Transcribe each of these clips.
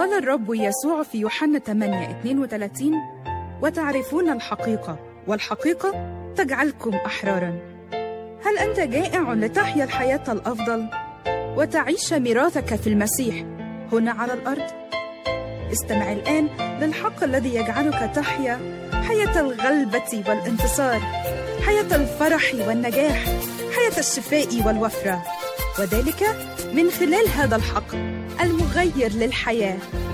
قال الرب يسوع في يوحنا 8 32 وتعرفون الحقيقة والحقيقة تجعلكم أحرارا هل أنت جائع لتحيا الحياة الأفضل وتعيش ميراثك في المسيح هنا على الأرض؟ استمع الآن للحق الذي يجعلك تحيا حياة الغلبة والانتصار حياة الفرح والنجاح حياة الشفاء والوفرة وذلك من خلال هذا الحق المغير للحياه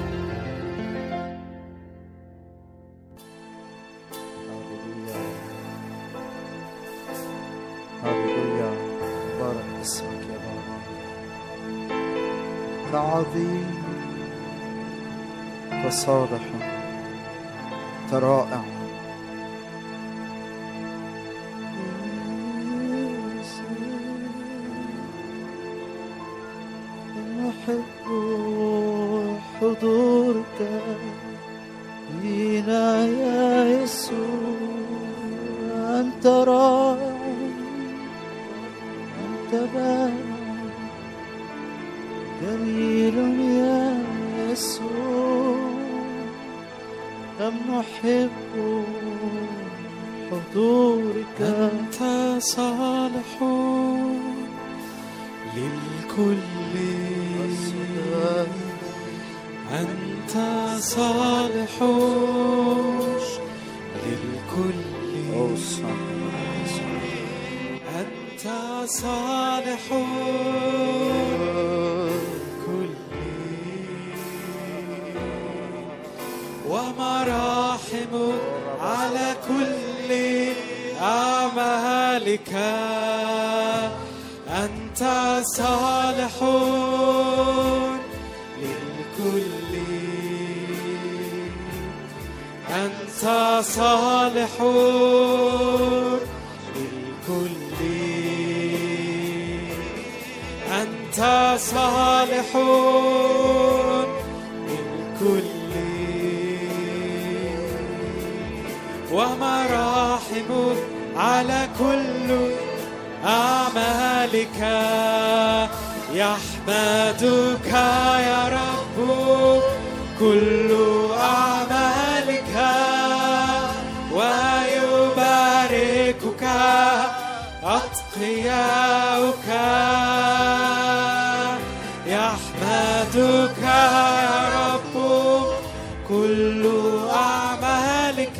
هللويا هللويا مبارك اسمك يا بابا كعظيم كصالح كرائع نحب حضورك فينا يا يسوع أنت رائع أنت بارع جميل يا يسوع كم نحب حضورك أنت صالح للكل أنت صالح للكل أنت صالح كل ومراحمك على كل أعمالك أنت صالح للكل أنت صالح للكل أنت صالح للكل ومراحمك على كل أعمالك يحمدك يا رب كل أعمالك ويباركك أتقياؤك يحمدك يا رب كل أعمالك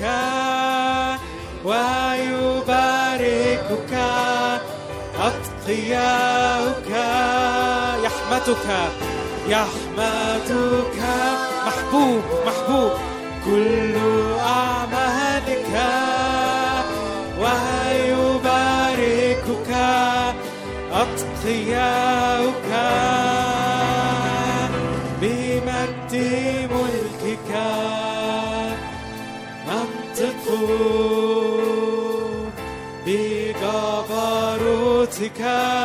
ويباركك أتقياؤك يحمدك يحمدك محبوب محبوب كل أعمالك ويباركك أتقياؤك بمجد ملكك ننطق بجبروتك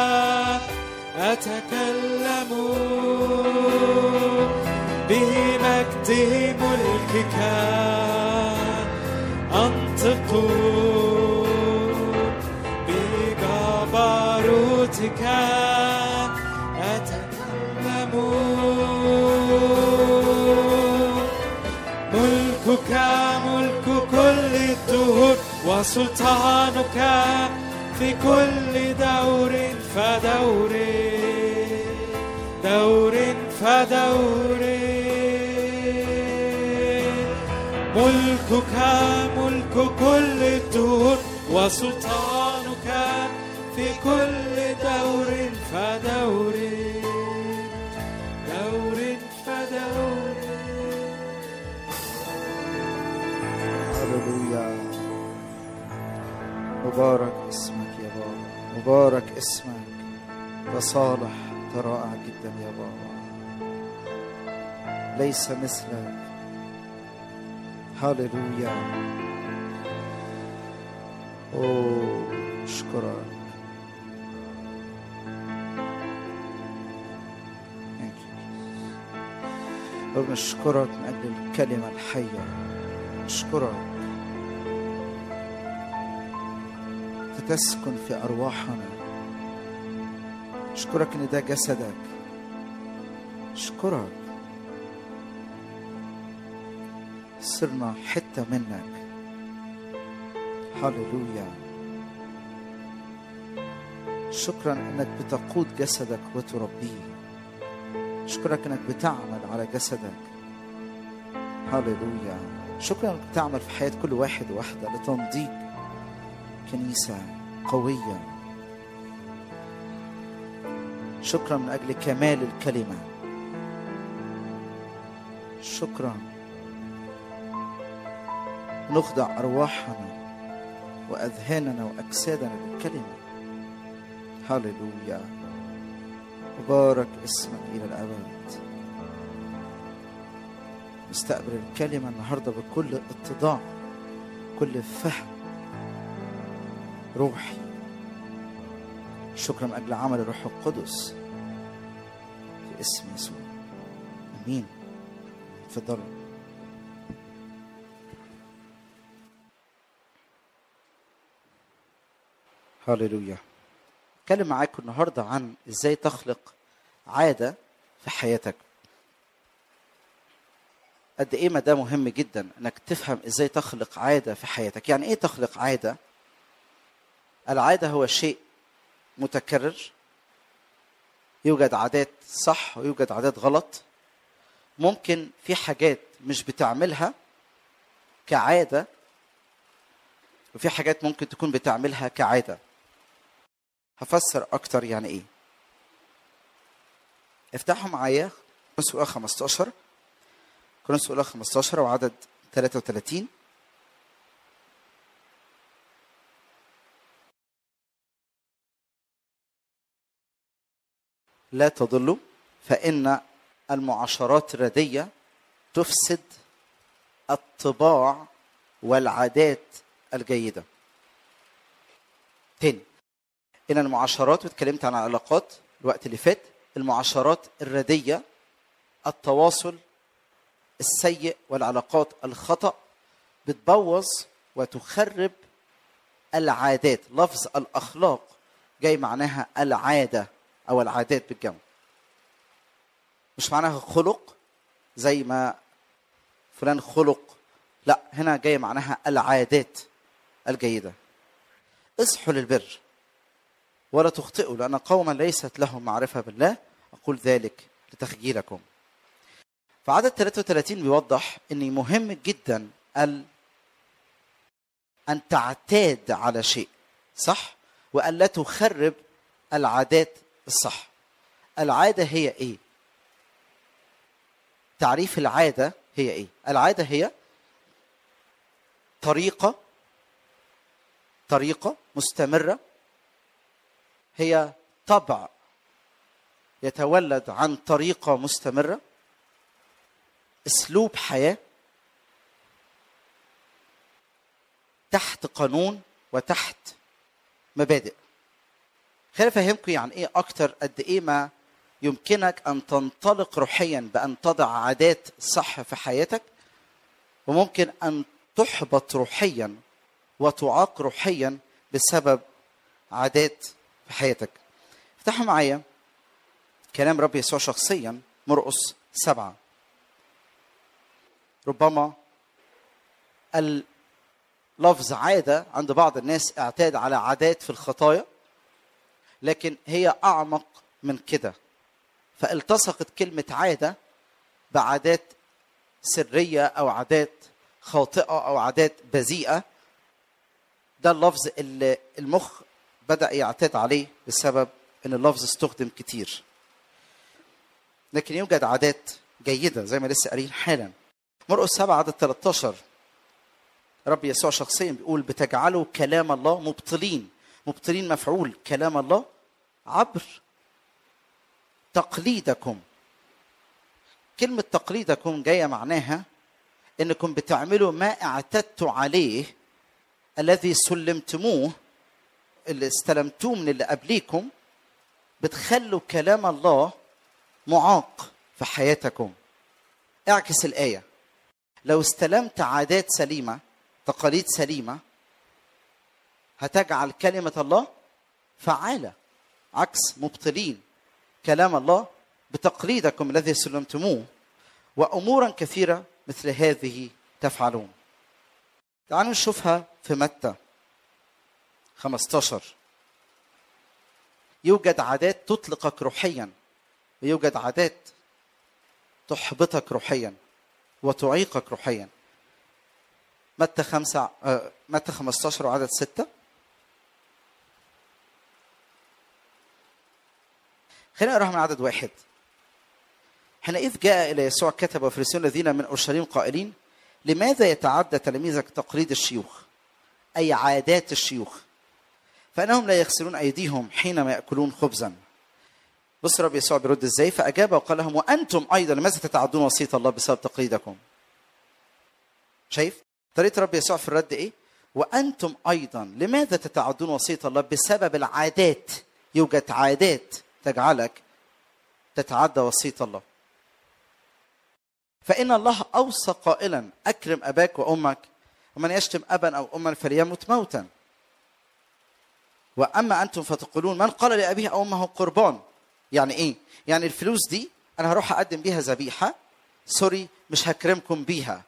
أتكلم بمجد ملكك أنطق بجبروتك أتكلم ملكك ملك كل الدهور وسلطانك في كل دور فدور دور فدور ملكك ملك كل الدهور وسلطانك في كل دور فدور دور فدور هللويا مبارك اسمك يا بابا مبارك اسمك وصالح رائع جدا يا بابا ليس مثلك هللويا اوه اشكرك Thank you, Jesus. وبنشكرك من اجل الكلمه الحيه نشكرك فتسكن في ارواحنا نشكرك ان ده جسدك نشكرك صرنا حتة منك هللويا شكرا انك بتقود جسدك وتربيه اشكرك انك بتعمل على جسدك هللويا شكرا انك بتعمل في حياه كل واحد وواحده لتنضيج كنيسه قويه شكرا من اجل كمال الكلمه شكرا نخضع ارواحنا واذهاننا واجسادنا للكلمه هللويا مبارك اسمك الى الابد نستقبل الكلمه النهارده بكل اتضاع كل فهم روحي شكرا من اجل عمل الروح القدس في اسم يسوع امين تفضلوا هللويا اتكلم معاكم النهارده عن ازاي تخلق عاده في حياتك قد ايه ما ده مهم جدا انك تفهم ازاي تخلق عاده في حياتك يعني ايه تخلق عاده العاده هو شيء متكرر يوجد عادات صح ويوجد عادات غلط ممكن في حاجات مش بتعملها كعاده وفي حاجات ممكن تكون بتعملها كعاده هفسر اكتر يعني ايه افتحوا معايا كورنثوس الاولى 15 كورنثوس الاولى 15 وعدد 33 لا تضلوا فإن المعاشرات الردية تفسد الطباع والعادات الجيدة تاني إن المعاشرات واتكلمت عن العلاقات الوقت اللي فات المعاشرات الردية التواصل السيء والعلاقات الخطأ بتبوظ وتخرب العادات لفظ الأخلاق جاي معناها العادة أو العادات بالجمع مش معناها خلق زي ما فلان خلق لا هنا جاي معناها العادات الجيدة اصحوا للبر ولا تخطئوا لأن قوما ليست لهم معرفة بالله أقول ذلك لتخجيلكم فعدد 33 بيوضح أن مهم جدا ال أن تعتاد على شيء صح وألا تخرب العادات الصح العادة هي إيه تعريف العادة هي إيه العادة هي طريقة طريقة مستمرة هي طبع يتولد عن طريقة مستمرة اسلوب حياة تحت قانون وتحت مبادئ خليني افهمكم يعني ايه اكتر قد ايه ما يمكنك ان تنطلق روحيا بان تضع عادات صح في حياتك وممكن ان تحبط روحيا وتعاق روحيا بسبب عادات في حياتك افتحوا معايا كلام رب يسوع شخصيا مرقس سبعة ربما اللفظ عادة عند بعض الناس اعتاد على عادات في الخطايا لكن هي أعمق من كده فالتصقت كلمة عادة بعادات سرية أو عادات خاطئة أو عادات بذيئة ده اللفظ اللي المخ بدأ يعتاد عليه بسبب ان اللفظ استخدم كتير لكن يوجد عادات جيدة زي ما لسه قارين حالا مرقس 7 عدد 13 رب يسوع شخصيا بيقول بتجعلوا كلام الله مبطلين مبطلين مفعول كلام الله عبر تقليدكم كلمة تقليدكم جاية معناها انكم بتعملوا ما اعتدتوا عليه الذي سلمتموه اللي استلمتوه من اللي قبليكم بتخلوا كلام الله معاق في حياتكم اعكس الآية لو استلمت عادات سليمة تقاليد سليمة هتجعل كلمة الله فعالة عكس مبطلين كلام الله بتقليدكم الذي سلمتموه وأمورا كثيرة مثل هذه تفعلون تعالوا نشوفها في متى 15 يوجد عادات تطلقك روحيا ويوجد عادات تحبطك روحيا وتعيقك روحيا متى خمسة آه، متى 15 وعدد ستة خلينا نقراها من عدد واحد حينئذ جاء إلى يسوع كتب وفريسيون الذين من أورشليم قائلين لماذا يتعدى تلاميذك تقليد الشيوخ أي عادات الشيوخ فإنهم لا يغسلون أيديهم حينما يأكلون خبزا بص رب يسوع بيرد ازاي فأجاب وقال لهم وأنتم أيضا لماذا تتعدون وصية الله بسبب تقليدكم شايف طريقة رب يسوع في الرد إيه وأنتم أيضا لماذا تتعدون وصية الله بسبب العادات يوجد عادات تجعلك تتعدى وصية الله فإن الله أوصى قائلا أكرم أباك وأمك ومن يشتم أبا أو أما فليمت موتا وأما أنتم فتقولون من قال لأبيه أو أمه قربان يعني إيه؟ يعني الفلوس دي أنا هروح أقدم بيها ذبيحة سوري مش هكرمكم بيها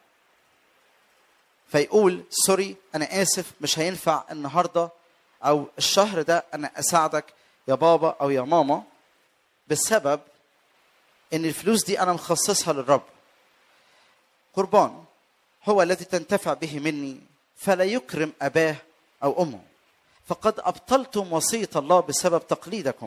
فيقول سوري أنا آسف مش هينفع النهاردة أو الشهر ده أنا أساعدك يا بابا أو يا ماما بسبب ان الفلوس دي انا مخصصها للرب قربان هو الذي تنتفع به مني فلا يكرم اباه او امه فقد ابطلتم وصيه الله بسبب تقليدكم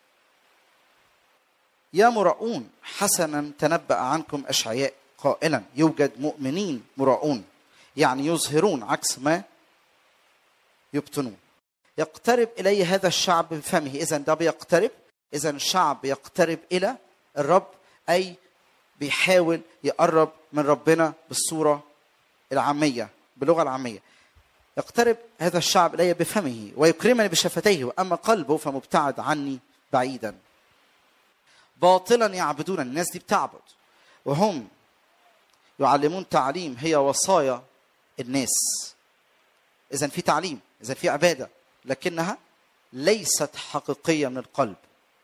يا مراؤون حسنا تنبأ عنكم اشعياء قائلا يوجد مؤمنين مراؤون يعني يظهرون عكس ما يبطنون يقترب الي هذا الشعب بفمه اذا ده بيقترب اذا الشعب يقترب الى الرب اي بيحاول يقرب من ربنا بالصوره العاميه باللغه العاميه يقترب هذا الشعب الي بفمه ويكرمني بشفتيه واما قلبه فمبتعد عني بعيدا باطلا يعبدون الناس دي بتعبد وهم يعلمون تعليم هي وصايا الناس اذا في تعليم اذا في عباده لكنها ليست حقيقيه من القلب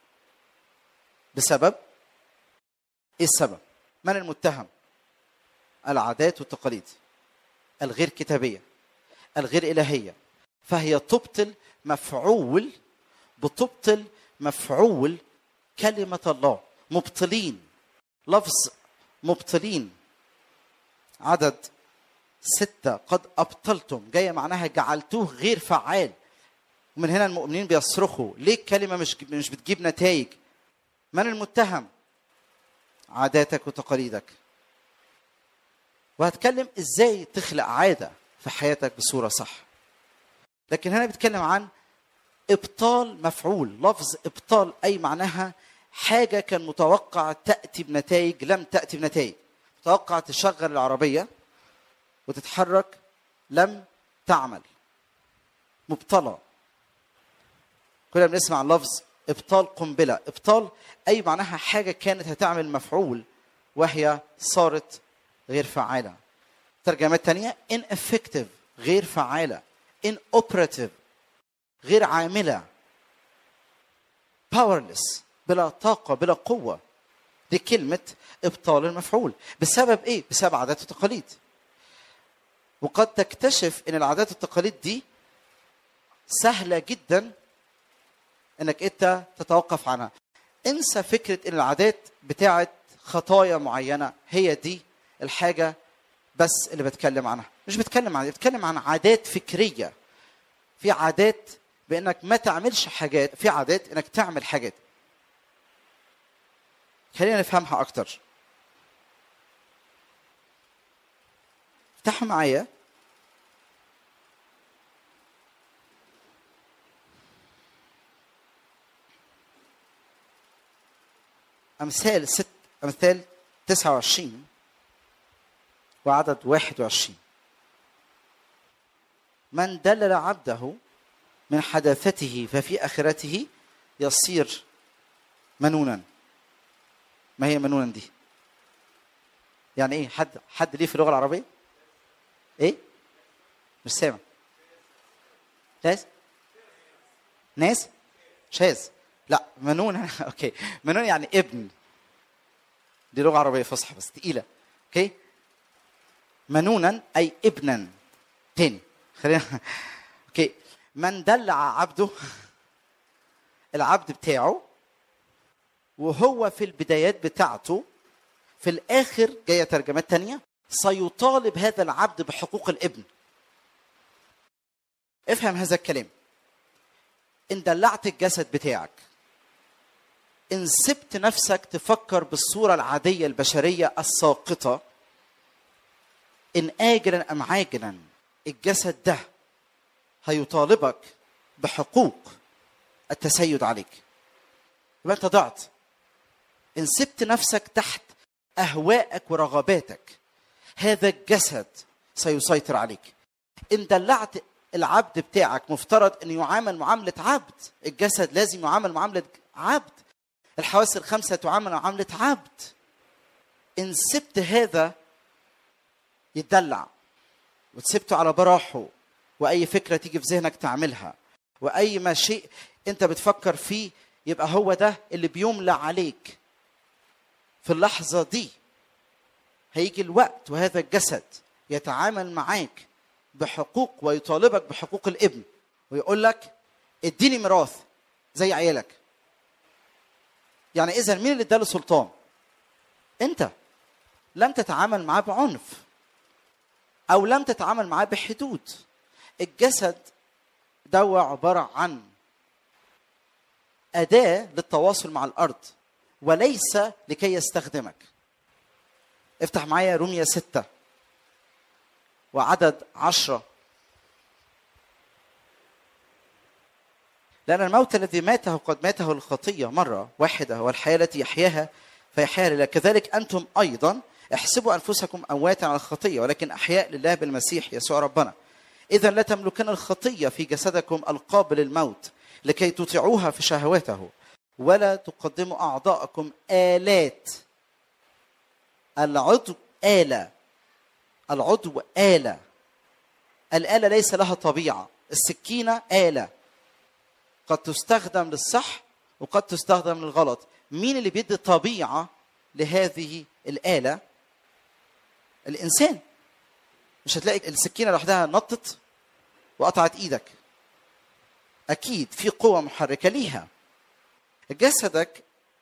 بسبب ايه السبب من المتهم العادات والتقاليد الغير كتابيه الغير الهيه فهي تبطل مفعول بتبطل مفعول كلمه الله مبطلين لفظ مبطلين عدد ستة قد أبطلتم جاية معناها جعلتوه غير فعال ومن هنا المؤمنين بيصرخوا ليه الكلمة مش مش بتجيب نتائج من المتهم عاداتك وتقاليدك وهتكلم ازاي تخلق عاده في حياتك بصوره صح لكن هنا بيتكلم عن ابطال مفعول لفظ ابطال اي معناها حاجه كان متوقع تاتي بنتائج لم تاتي بنتائج متوقع تشغل العربيه وتتحرك لم تعمل مبطله كنا بنسمع لفظ ابطال قنبله ابطال اي معناها حاجه كانت هتعمل مفعول وهي صارت غير فعاله ترجمات تانية ineffective غير فعاله inoperative غير عامله powerless بلا طاقه بلا قوه دي كلمه ابطال المفعول بسبب ايه بسبب عادات وتقاليد وقد تكتشف ان العادات والتقاليد دي سهله جدا انك انت تتوقف عنها انسى فكره ان العادات بتاعت خطايا معينه هي دي الحاجه بس اللي بتكلم عنها مش بتكلم عن بتكلم عن عادات فكريه في عادات بانك ما تعملش حاجات في عادات انك تعمل حاجات خلينا نفهمها اكتر افتحوا معايا أمثال ست أمثال 29 وعدد 21 من دلل عبده من حداثته ففي آخرته يصير منونا ما هي منونا دي؟ يعني ايه حد حد ليه في اللغه العربيه؟ ايه؟ مش سامع ناس؟ ناس؟ شاذ لا منون اوكي منون يعني ابن دي لغه عربيه فصحى بس تقيله اوكي منونا اي ابنا تاني خلينا اوكي من دلع عبده العبد بتاعه وهو في البدايات بتاعته في الاخر جايه ترجمات تانية سيطالب هذا العبد بحقوق الابن افهم هذا الكلام ان دلعت الجسد بتاعك ان سبت نفسك تفكر بالصوره العاديه البشريه الساقطه ان اجلا ام عاجلا الجسد ده هيطالبك بحقوق التسيد عليك يبقى انت ضعت ان سبت نفسك تحت اهوائك ورغباتك هذا الجسد سيسيطر عليك ان دلعت العبد بتاعك مفترض انه يعامل معامله عبد الجسد لازم يعامل معامله عبد الحواس الخمسه تعامل معامله عبد ان سبت هذا يتدلع وتسبته على براحه واي فكره تيجي في ذهنك تعملها واي ما شيء انت بتفكر فيه يبقى هو ده اللي بيملى عليك في اللحظه دي هيجي الوقت وهذا الجسد يتعامل معاك بحقوق ويطالبك بحقوق الابن ويقول لك اديني ميراث زي عيالك يعني اذا مين اللي اداله سلطان انت لم تتعامل معاه بعنف او لم تتعامل معاه بحدود الجسد ده عباره عن اداه للتواصل مع الارض وليس لكي يستخدمك افتح معايا رومية ستة وعدد عشرة لأن الموت الذي ماته قد ماته الخطية مرة واحدة والحياة التي يحياها فيحياها لله كذلك أنتم أيضا احسبوا أنفسكم أمواتا على الخطية ولكن أحياء لله بالمسيح يسوع ربنا إذا لا تملكن الخطية في جسدكم القابل الموت لكي تطيعوها في شهواته ولا تقدموا أعضاءكم آلات العضو آلة العضو آلة الآلة ليس لها طبيعة السكينة آلة قد تستخدم للصح وقد تستخدم للغلط مين اللي بيدي طبيعة لهذه الآلة الإنسان مش هتلاقي السكينة لوحدها نطت وقطعت إيدك أكيد في قوة محركة ليها جسدك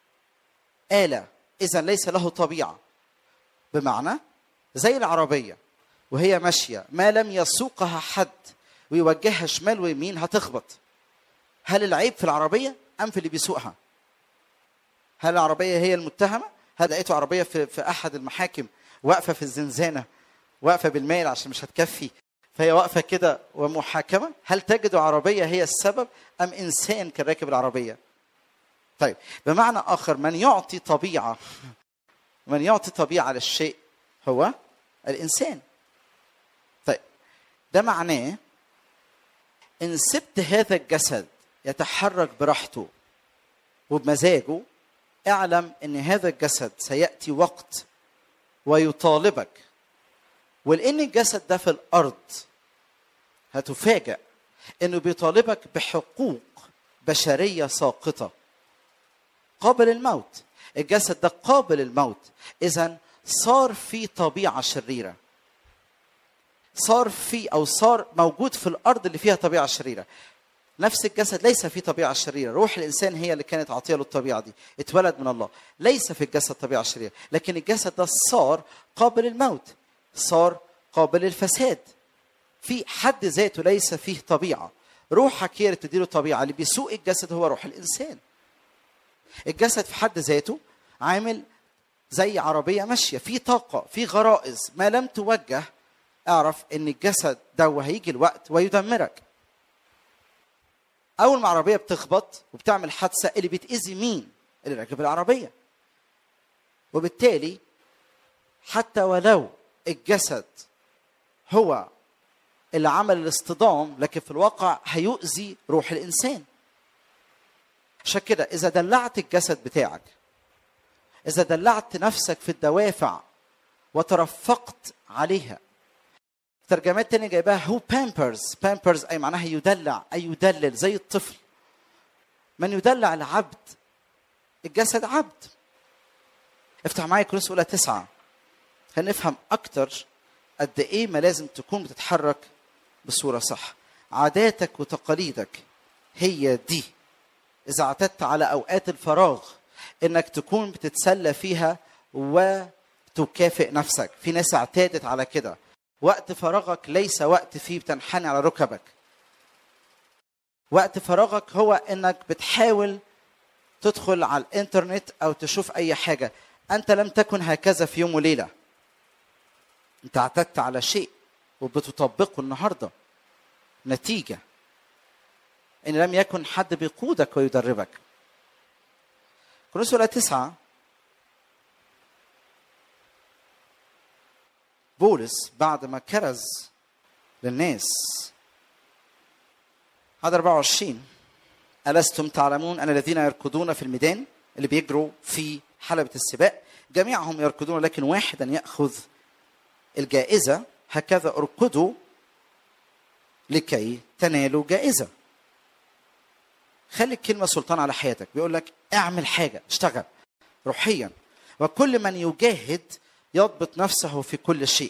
آلة إذا ليس له طبيعة بمعنى زي العربية وهي ماشية ما لم يسوقها حد ويوجهها شمال ويمين هتخبط هل العيب في العربية أم في اللي بيسوقها هل العربية هي المتهمة هل لقيته عربية في, في أحد المحاكم واقفة في الزنزانة واقفة بالميل عشان مش هتكفي فهي واقفة كده ومحاكمة هل تجد عربية هي السبب أم إنسان كان راكب العربية طيب بمعنى آخر من يعطي طبيعة من يعطي طبيعة للشيء هو الإنسان طيب ده معناه إن سبت هذا الجسد يتحرك براحته وبمزاجه اعلم ان هذا الجسد سياتي وقت ويطالبك ولان الجسد ده في الارض هتفاجأ انه بيطالبك بحقوق بشريه ساقطه قابل الموت الجسد ده قابل الموت اذا صار في طبيعه شريره صار في او صار موجود في الارض اللي فيها طبيعه شريره نفس الجسد ليس فيه طبيعة شريرة روح الإنسان هي اللي كانت عاطية له الطبيعة دي اتولد من الله ليس في الجسد طبيعة شريرة لكن الجسد ده صار قابل الموت صار قابل للفساد في حد ذاته ليس فيه طبيعة روحك هي اللي تديله طبيعة اللي بيسوق الجسد هو روح الإنسان الجسد في حد ذاته عامل زي عربية ماشية في طاقة في غرائز ما لم توجه اعرف ان الجسد ده هيجي الوقت ويدمرك اول ما عربيه بتخبط وبتعمل حادثه اللي بتاذي مين اللي راكب العربيه وبالتالي حتى ولو الجسد هو اللي عمل الاصطدام لكن في الواقع هيؤذي روح الانسان عشان كده اذا دلعت الجسد بتاعك اذا دلعت نفسك في الدوافع وترفقت عليها ترجمات تانية جايباها هو بامبرز بامبرز أي معناها يدلع أي يدلل زي الطفل من يدلع العبد الجسد عبد افتح معايا كورنثوس اولى تسعة خلينا نفهم أكتر قد ايه ما لازم تكون بتتحرك بصوره صح عاداتك وتقاليدك هي دي اذا اعتدت على اوقات الفراغ انك تكون بتتسلى فيها وتكافئ نفسك في ناس اعتادت على كده وقت فراغك ليس وقت فيه بتنحني على ركبك وقت فراغك هو انك بتحاول تدخل على الانترنت او تشوف اي حاجه انت لم تكن هكذا في يوم وليله انت اعتدت على شيء وبتطبقه النهارده نتيجه ان لم يكن حد بيقودك ويدربك كورنثوس الاولى تسعه بولس بعد ما كرز للناس هذا 24 ألستم تعلمون أن الذين يركضون في الميدان اللي بيجروا في حلبة السباق جميعهم يركضون لكن واحدا يأخذ الجائزة هكذا اركضوا لكي تنالوا جائزة خلي الكلمة سلطان على حياتك بيقول لك اعمل حاجة اشتغل روحيا وكل من يجاهد يضبط نفسه في كل شيء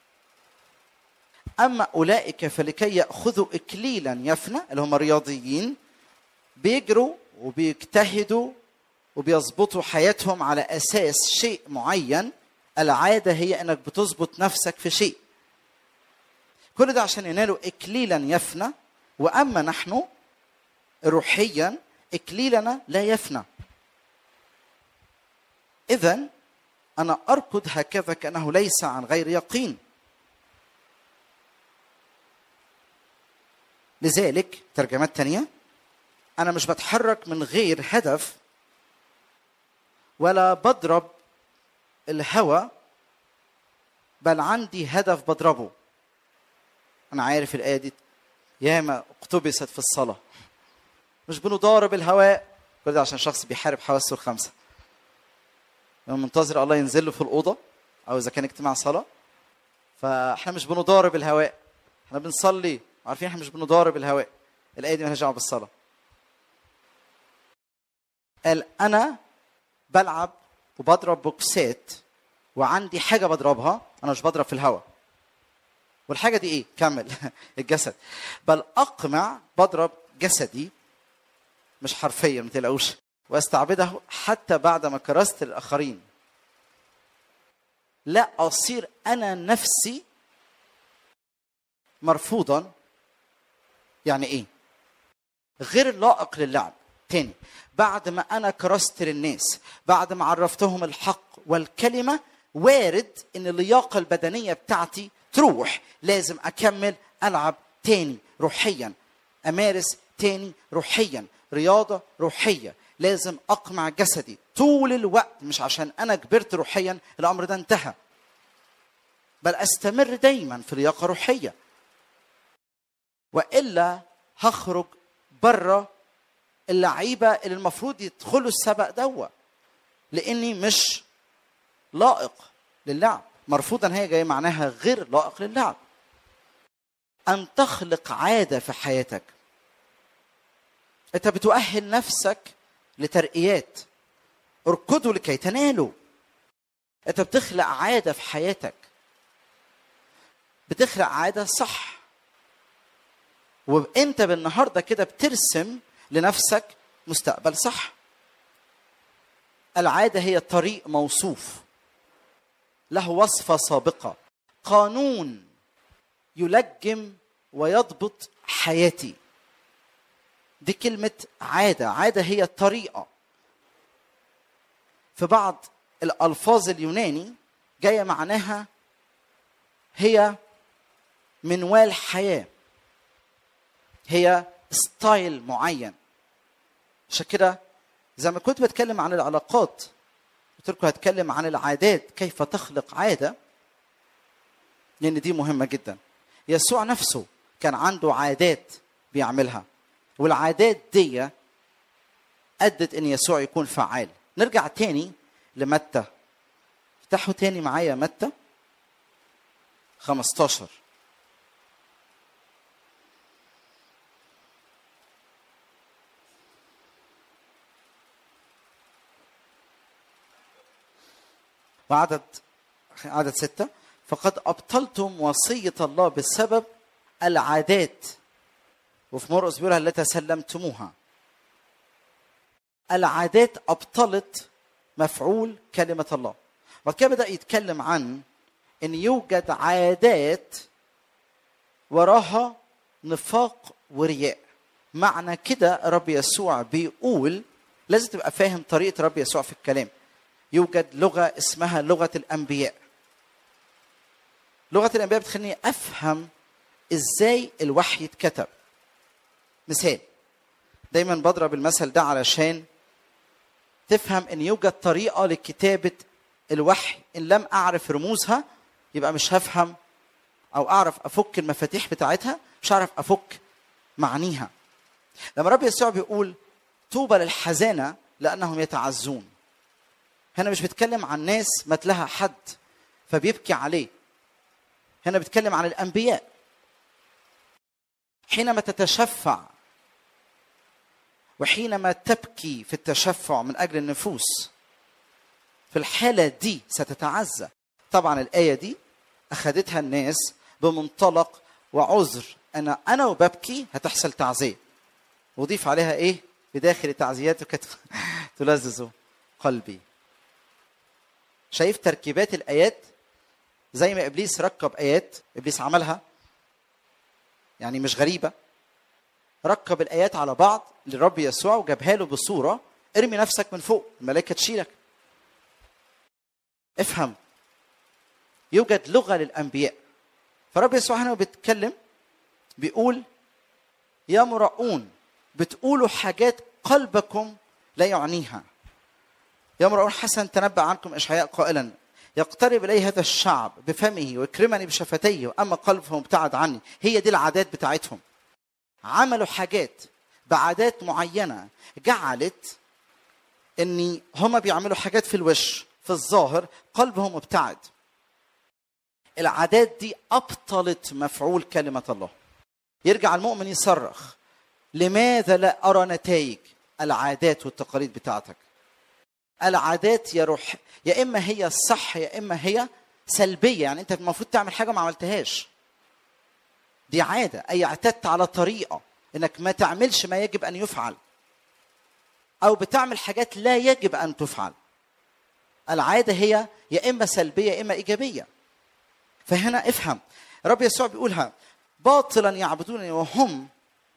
أما أولئك فلكي يأخذوا إكليلا يفنى اللي هم رياضيين بيجروا وبيجتهدوا وبيظبطوا حياتهم على أساس شيء معين العادة هي أنك بتظبط نفسك في شيء كل ده عشان ينالوا إكليلا يفنى وأما نحن روحيا إكليلنا لا يفنى إذا أنا أركض هكذا كأنه ليس عن غير يقين لذلك ترجمات تانية أنا مش بتحرك من غير هدف ولا بضرب الهوى بل عندي هدف بضربه أنا عارف الآية دي ياما اقتبست في الصلاة مش بنضارب الهواء كل ده عشان شخص بيحارب حواسه الخمسة لما منتظر الله ينزل له في الأوضة أو إذا كان اجتماع صلاة فاحنا مش بنضارب الهواء احنا بنصلي عارفين احنا مش بنضارب الهواء الآية دي مالهاش دعوة بالصلاة قال أنا بلعب وبضرب بوكسات وعندي حاجة بضربها أنا مش بضرب في الهواء والحاجة دي إيه؟ كمل الجسد بل أقمع بضرب جسدي مش حرفيا ما تقلقوش واستعبده حتى بعد ما كرست الاخرين لا اصير انا نفسي مرفوضا يعني ايه غير لائق للعب تاني بعد ما انا كرست للناس بعد ما عرفتهم الحق والكلمه وارد ان اللياقه البدنيه بتاعتي تروح لازم اكمل العب تاني روحيا امارس تاني روحيا رياضه روحيه لازم اقمع جسدي طول الوقت مش عشان انا كبرت روحيا الامر ده انتهى بل استمر دايما في لياقه روحيه والا هخرج بره اللعيبه اللي المفروض يدخلوا السبق دوا لاني مش لائق للعب مرفوضا هي جايه معناها غير لائق للعب ان تخلق عاده في حياتك انت بتؤهل نفسك لترقيات اركضوا لكي تنالوا انت بتخلق عاده في حياتك بتخلق عاده صح وانت بالنهارده كده بترسم لنفسك مستقبل صح العاده هي طريق موصوف له وصفه سابقه قانون يلجم ويضبط حياتي دي كلمة عادة عادة هي الطريقة في بعض الألفاظ اليوناني جاية معناها هي منوال حياة هي ستايل معين عشان كده زي ما كنت بتكلم عن العلاقات قلت لكم هتكلم عن العادات كيف تخلق عادة لأن دي مهمة جدا يسوع نفسه كان عنده عادات بيعملها والعادات دي ادت ان يسوع يكون فعال نرجع تاني لمتى افتحوا تاني معايا متى 15 وعدد عدد ستة فقد ابطلتم وصيه الله بسبب العادات وفي مرقس بيقولها التي سلمتموها العادات ابطلت مفعول كلمه الله بعد كده بدا يتكلم عن ان يوجد عادات وراها نفاق ورياء معنى كده رب يسوع بيقول لازم تبقى فاهم طريقه رب يسوع في الكلام يوجد لغه اسمها لغه الانبياء لغه الانبياء بتخليني افهم ازاي الوحي اتكتب مثال دايما بضرب المثل ده علشان تفهم ان يوجد طريقه لكتابه الوحي ان لم اعرف رموزها يبقى مش هفهم او اعرف افك المفاتيح بتاعتها مش هعرف افك معانيها لما رب يسوع بيقول طوبى للحزانه لانهم يتعزون هنا مش بيتكلم عن ناس مات لها حد فبيبكي عليه هنا بيتكلم عن الانبياء حينما تتشفع وحينما تبكي في التشفع من اجل النفوس في الحاله دي ستتعزى طبعا الايه دي اخذتها الناس بمنطلق وعذر انا انا وببكي هتحصل تعزيه وضيف عليها ايه بداخل تعزياتك تلذذ قلبي شايف تركيبات الايات زي ما ابليس ركب ايات ابليس عملها يعني مش غريبه ركب الايات على بعض للرب يسوع وجابها له بصوره ارمي نفسك من فوق الملائكه تشيلك افهم يوجد لغه للانبياء فرب يسوع هنا بيتكلم بيقول يا مرؤون بتقولوا حاجات قلبكم لا يعنيها يا مرؤون حسن تنبأ عنكم اشعياء قائلا يقترب الي هذا الشعب بفمه ويكرمني بشفتيه واما قلبه مبتعد عني هي دي العادات بتاعتهم عملوا حاجات بعادات معينه جعلت ان هم بيعملوا حاجات في الوش في الظاهر قلبهم مبتعد العادات دي ابطلت مفعول كلمه الله يرجع المؤمن يصرخ لماذا لا ارى نتائج العادات والتقاليد بتاعتك العادات يا روح يا اما هي الصح يا اما هي سلبيه يعني انت المفروض تعمل حاجه ما عملتهاش دي عاده اي اعتدت على طريقه انك ما تعملش ما يجب ان يفعل او بتعمل حاجات لا يجب ان تفعل العاده هي يا اما سلبيه يا اما ايجابيه فهنا افهم رب يسوع بيقولها باطلا يعبدونني وهم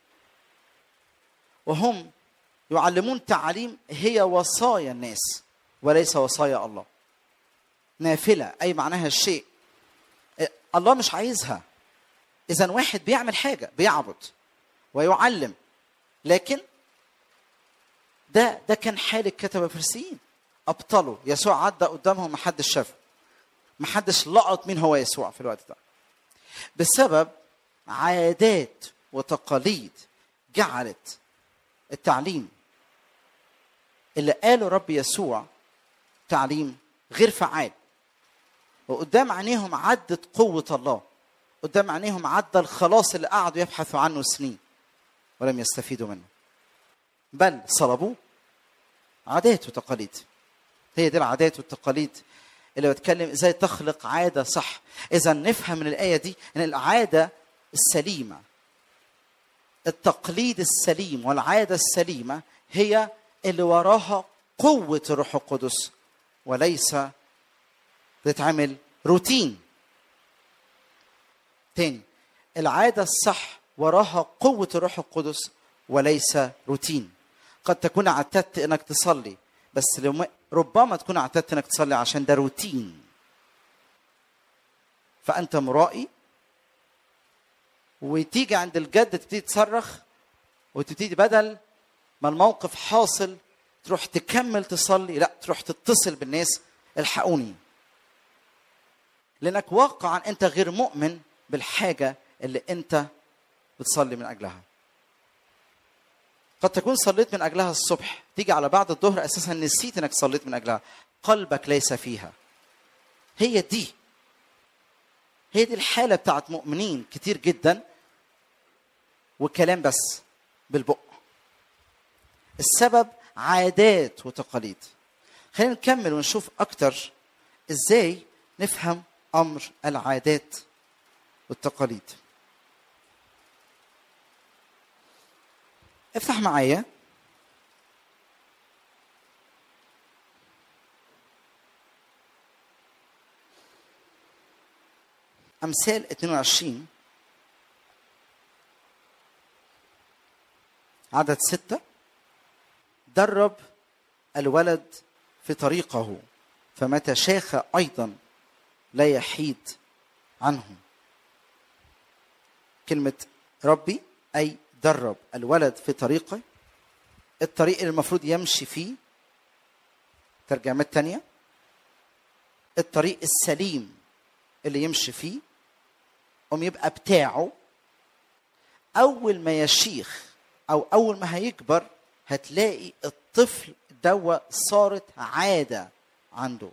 وهم يعلمون تعاليم هي وصايا الناس وليس وصايا الله نافله اي معناها الشيء الله مش عايزها اذا واحد بيعمل حاجه بيعبد ويعلم لكن ده ده كان حال الكتبه الفرسيين ابطلوا يسوع عدى قدامهم ما حدش شافه ما حدش لقط مين هو يسوع في الوقت ده بسبب عادات وتقاليد جعلت التعليم اللي قاله رب يسوع تعليم غير فعال وقدام عينيهم عدت قوة الله قدام عينيهم عدى الخلاص اللي قعدوا يبحثوا عنه سنين ولم يستفيدوا منه بل صلبوه عادات وتقاليد هي دي العادات والتقاليد اللي بتكلم ازاي تخلق عاده صح اذا نفهم من الايه دي ان العاده السليمه التقليد السليم والعاده السليمه هي اللي وراها قوه الروح القدس وليس بتتعمل روتين تاني العاده الصح وراها قوه الروح القدس وليس روتين قد تكون اعتدت انك تصلي بس لو ربما تكون اعتدت انك تصلي عشان ده روتين فانت مرائي وتيجي عند الجد تبتدي تصرخ وتبتدي بدل ما الموقف حاصل تروح تكمل تصلي لا تروح تتصل بالناس الحقوني لانك واقعا انت غير مؤمن بالحاجه اللي انت بتصلي من اجلها قد تكون صليت من اجلها الصبح تيجي على بعد الظهر اساسا نسيت انك صليت من اجلها قلبك ليس فيها هي دي هي دي الحاله بتاعت مؤمنين كتير جدا وكلام بس بالبق السبب عادات وتقاليد خلينا نكمل ونشوف اكتر ازاي نفهم امر العادات والتقاليد افتح معايا امثال 22 عدد ستة درب الولد في طريقه فمتى شاخ ايضا لا يحيد عنه كلمة ربي أي درب الولد في طريقه الطريق اللي المفروض يمشي فيه ترجمات تانية الطريق السليم اللي يمشي فيه قوم يبقى بتاعه أول ما يشيخ أو أول ما هيكبر هتلاقي الطفل دوا صارت عادة عنده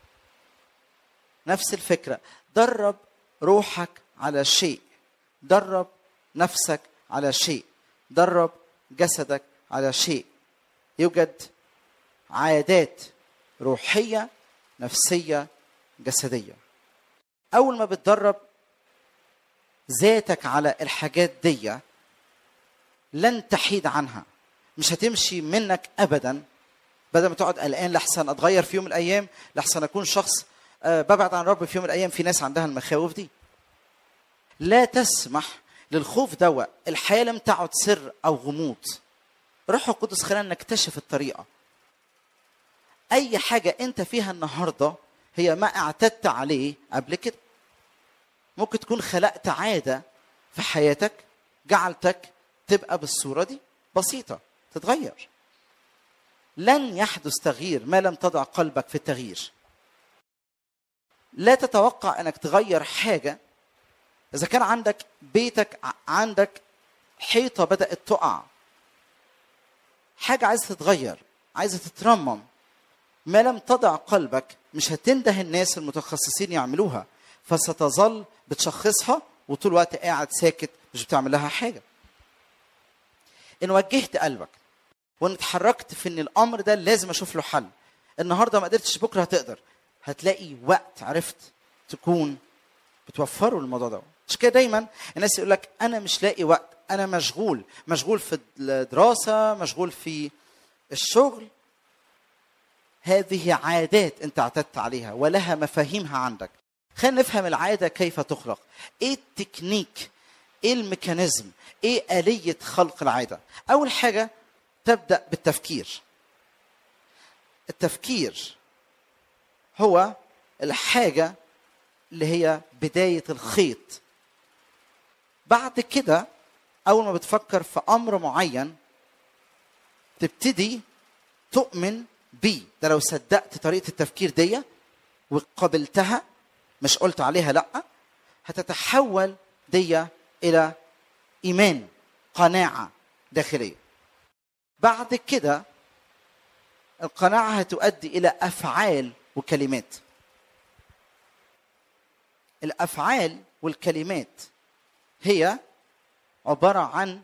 نفس الفكرة درب روحك على شيء درب نفسك على شيء درب جسدك على شيء يوجد عادات روحية نفسية جسدية أول ما بتدرب ذاتك على الحاجات دي لن تحيد عنها مش هتمشي منك أبدا بدل ما تقعد قلقان لحسن أتغير في يوم من الأيام لحسن أكون شخص آه، ببعد عن رب في يوم من الأيام في ناس عندها المخاوف دي لا تسمح للخوف دوا الحياة لم تعد سر أو غموض روح القدس خلينا نكتشف الطريقة أي حاجة أنت فيها النهاردة هي ما اعتدت عليه قبل كده ممكن تكون خلقت عادة في حياتك جعلتك تبقى بالصورة دي بسيطة تتغير لن يحدث تغيير ما لم تضع قلبك في التغيير لا تتوقع انك تغير حاجه اذا كان عندك بيتك ع- عندك حيطه بدات تقع حاجه عايزه تتغير عايزه تترمم ما لم تضع قلبك مش هتنده الناس المتخصصين يعملوها فستظل بتشخصها وطول الوقت قاعد ساكت مش بتعمل لها حاجه ان وجهت قلبك وان اتحركت في ان الامر ده لازم اشوف له حل النهارده ما قدرتش بكره هتقدر هتلاقي وقت عرفت تكون بتوفره الموضوع ده مش كده دايما الناس يقول لك انا مش لاقي وقت انا مشغول مشغول في الدراسه مشغول في الشغل هذه عادات انت اعتدت عليها ولها مفاهيمها عندك خلينا نفهم العاده كيف تخلق ايه التكنيك ايه الميكانيزم ايه اليه خلق العاده اول حاجه تبدا بالتفكير التفكير هو الحاجه اللي هي بدايه الخيط بعد كده اول ما بتفكر في امر معين تبتدي تؤمن بيه ده لو صدقت طريقه التفكير دي وقبلتها مش قلت عليها لا هتتحول دي الى ايمان قناعه داخليه بعد كده القناعه هتؤدي الى افعال وكلمات الافعال والكلمات هي عباره عن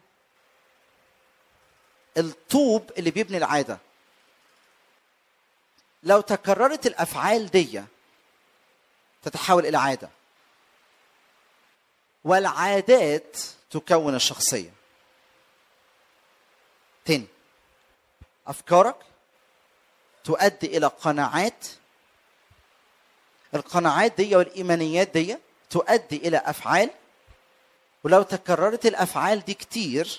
الطوب اللي بيبني العاده لو تكررت الافعال دي تتحول الى عاده والعادات تكون الشخصيه تاني افكارك تؤدي الى قناعات القناعات دي والايمانيات دي تؤدي الى افعال ولو تكررت الافعال دي كتير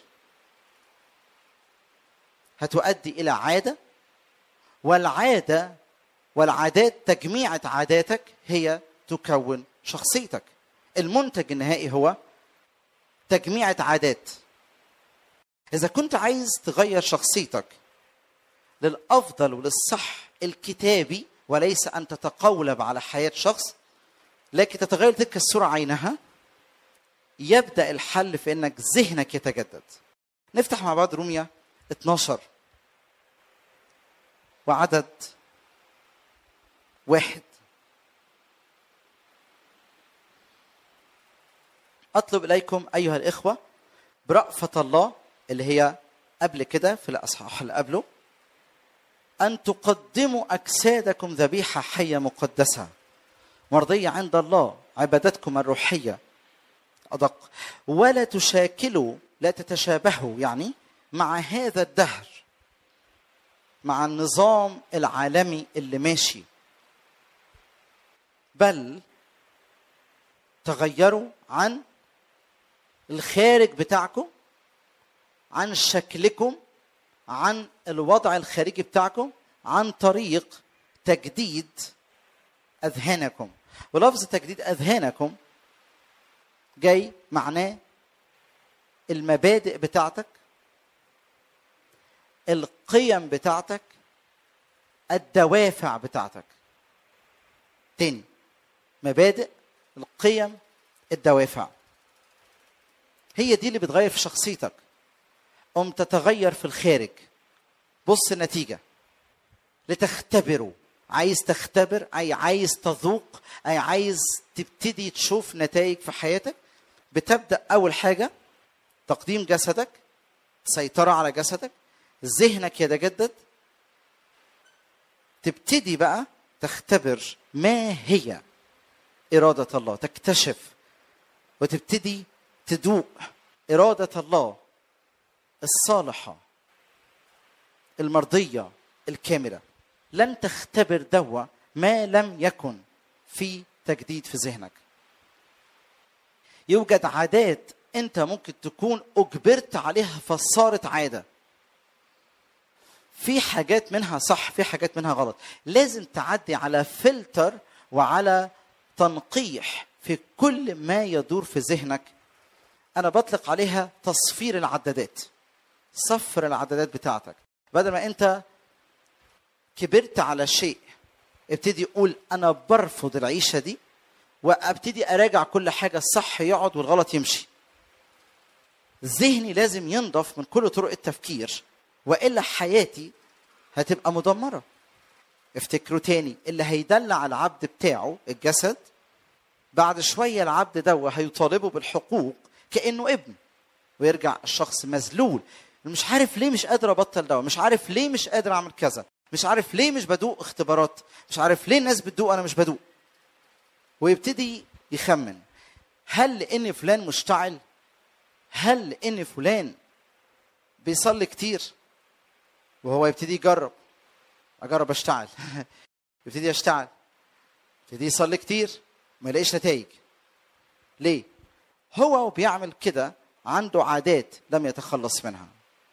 هتؤدي الى عاده والعاده والعادات تجميعة عاداتك هي تكون شخصيتك المنتج النهائي هو تجميعة عادات إذا كنت عايز تغير شخصيتك للأفضل وللصح الكتابي وليس أن تتقولب على حياة شخص لكن تتغير تلك الصورة عينها يبدأ الحل في أنك ذهنك يتجدد نفتح مع بعض روميا 12 وعدد واحد أطلب إليكم أيها الإخوة برأفة الله اللي هي قبل كده في الأصحاح اللي قبله أن تقدموا أجسادكم ذبيحة حية مقدسة مرضيه عند الله عبادتكم الروحيه ادق ولا تشاكلوا لا تتشابهوا يعني مع هذا الدهر مع النظام العالمي اللي ماشي بل تغيروا عن الخارج بتاعكم عن شكلكم عن الوضع الخارجي بتاعكم عن طريق تجديد اذهانكم ولفظ تجديد اذهانكم جاي معناه المبادئ بتاعتك القيم بتاعتك الدوافع بتاعتك تاني مبادئ القيم الدوافع هي دي اللي بتغير في شخصيتك قم تتغير في الخارج بص النتيجة لتختبروا عايز تختبر أي عايز تذوق أي عايز تبتدي تشوف نتائج في حياتك بتبدأ أول حاجة تقديم جسدك سيطرة على جسدك ذهنك يتجدد تبتدي بقى تختبر ما هي إرادة الله تكتشف وتبتدي تدوق إرادة الله الصالحة المرضية الكاملة لن تختبر دوا ما لم يكن في تجديد في ذهنك يوجد عادات انت ممكن تكون اجبرت عليها فصارت عاده في حاجات منها صح في حاجات منها غلط لازم تعدي على فلتر وعلى تنقيح في كل ما يدور في ذهنك انا بطلق عليها تصفير العدادات صفر العدادات بتاعتك بدل ما انت كبرت على شيء ابتدي قول انا برفض العيشه دي وابتدي اراجع كل حاجه الصح يقعد والغلط يمشي ذهني لازم ينضف من كل طرق التفكير والا حياتي هتبقى مدمره افتكروا تاني اللي هيدلع العبد بتاعه الجسد بعد شويه العبد ده هيطالبه بالحقوق كانه ابن ويرجع الشخص مذلول مش عارف ليه مش قادر ابطل دواء مش عارف ليه مش قادر اعمل كذا مش عارف ليه مش بدوق اختبارات مش عارف ليه الناس بتدوق انا مش بدوق ويبتدي يخمن هل لان فلان مشتعل هل لان فلان بيصلي كتير وهو يبتدي يجرب اجرب اشتعل يبتدي يشتعل يبتدي يصلي كتير ما يلاقيش نتائج ليه هو بيعمل كده عنده عادات لم يتخلص منها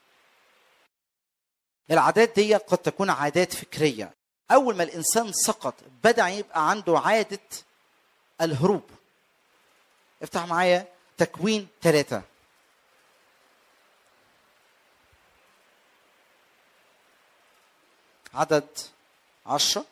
العادات دي قد تكون عادات فكرية أول ما الإنسان سقط بدأ يبقى عنده عادة الهروب افتح معايا تكوين ثلاثة عدد عشرة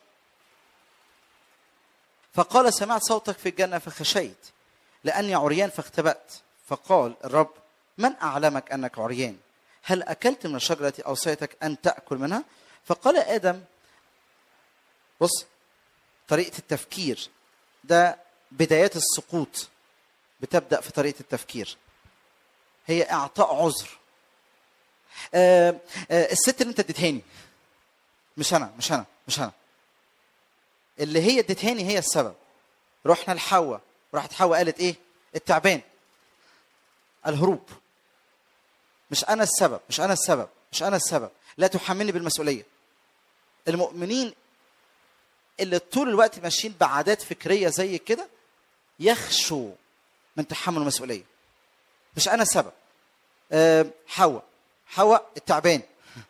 فقال سمعت صوتك في الجنة فخشيت لأني عريان فاختبأت فقال الرب من أعلمك أنك عريان هل أكلت من الشجرة التي أوصيتك أن تأكل منها فقال آدم بص طريقة التفكير ده بدايات السقوط بتبدأ في طريقة التفكير هي إعطاء عذر آه آه الست اللي أنت اديتهاني مش أنا مش أنا مش أنا اللي هي اديتهاني هي السبب رحنا لحواء راحت حواء قالت ايه التعبان الهروب مش انا السبب مش انا السبب مش انا السبب لا تحملني بالمسؤوليه المؤمنين اللي طول الوقت ماشيين بعادات فكريه زي كده يخشوا من تحمل المسؤوليه مش انا السبب أه حواء حواء التعبان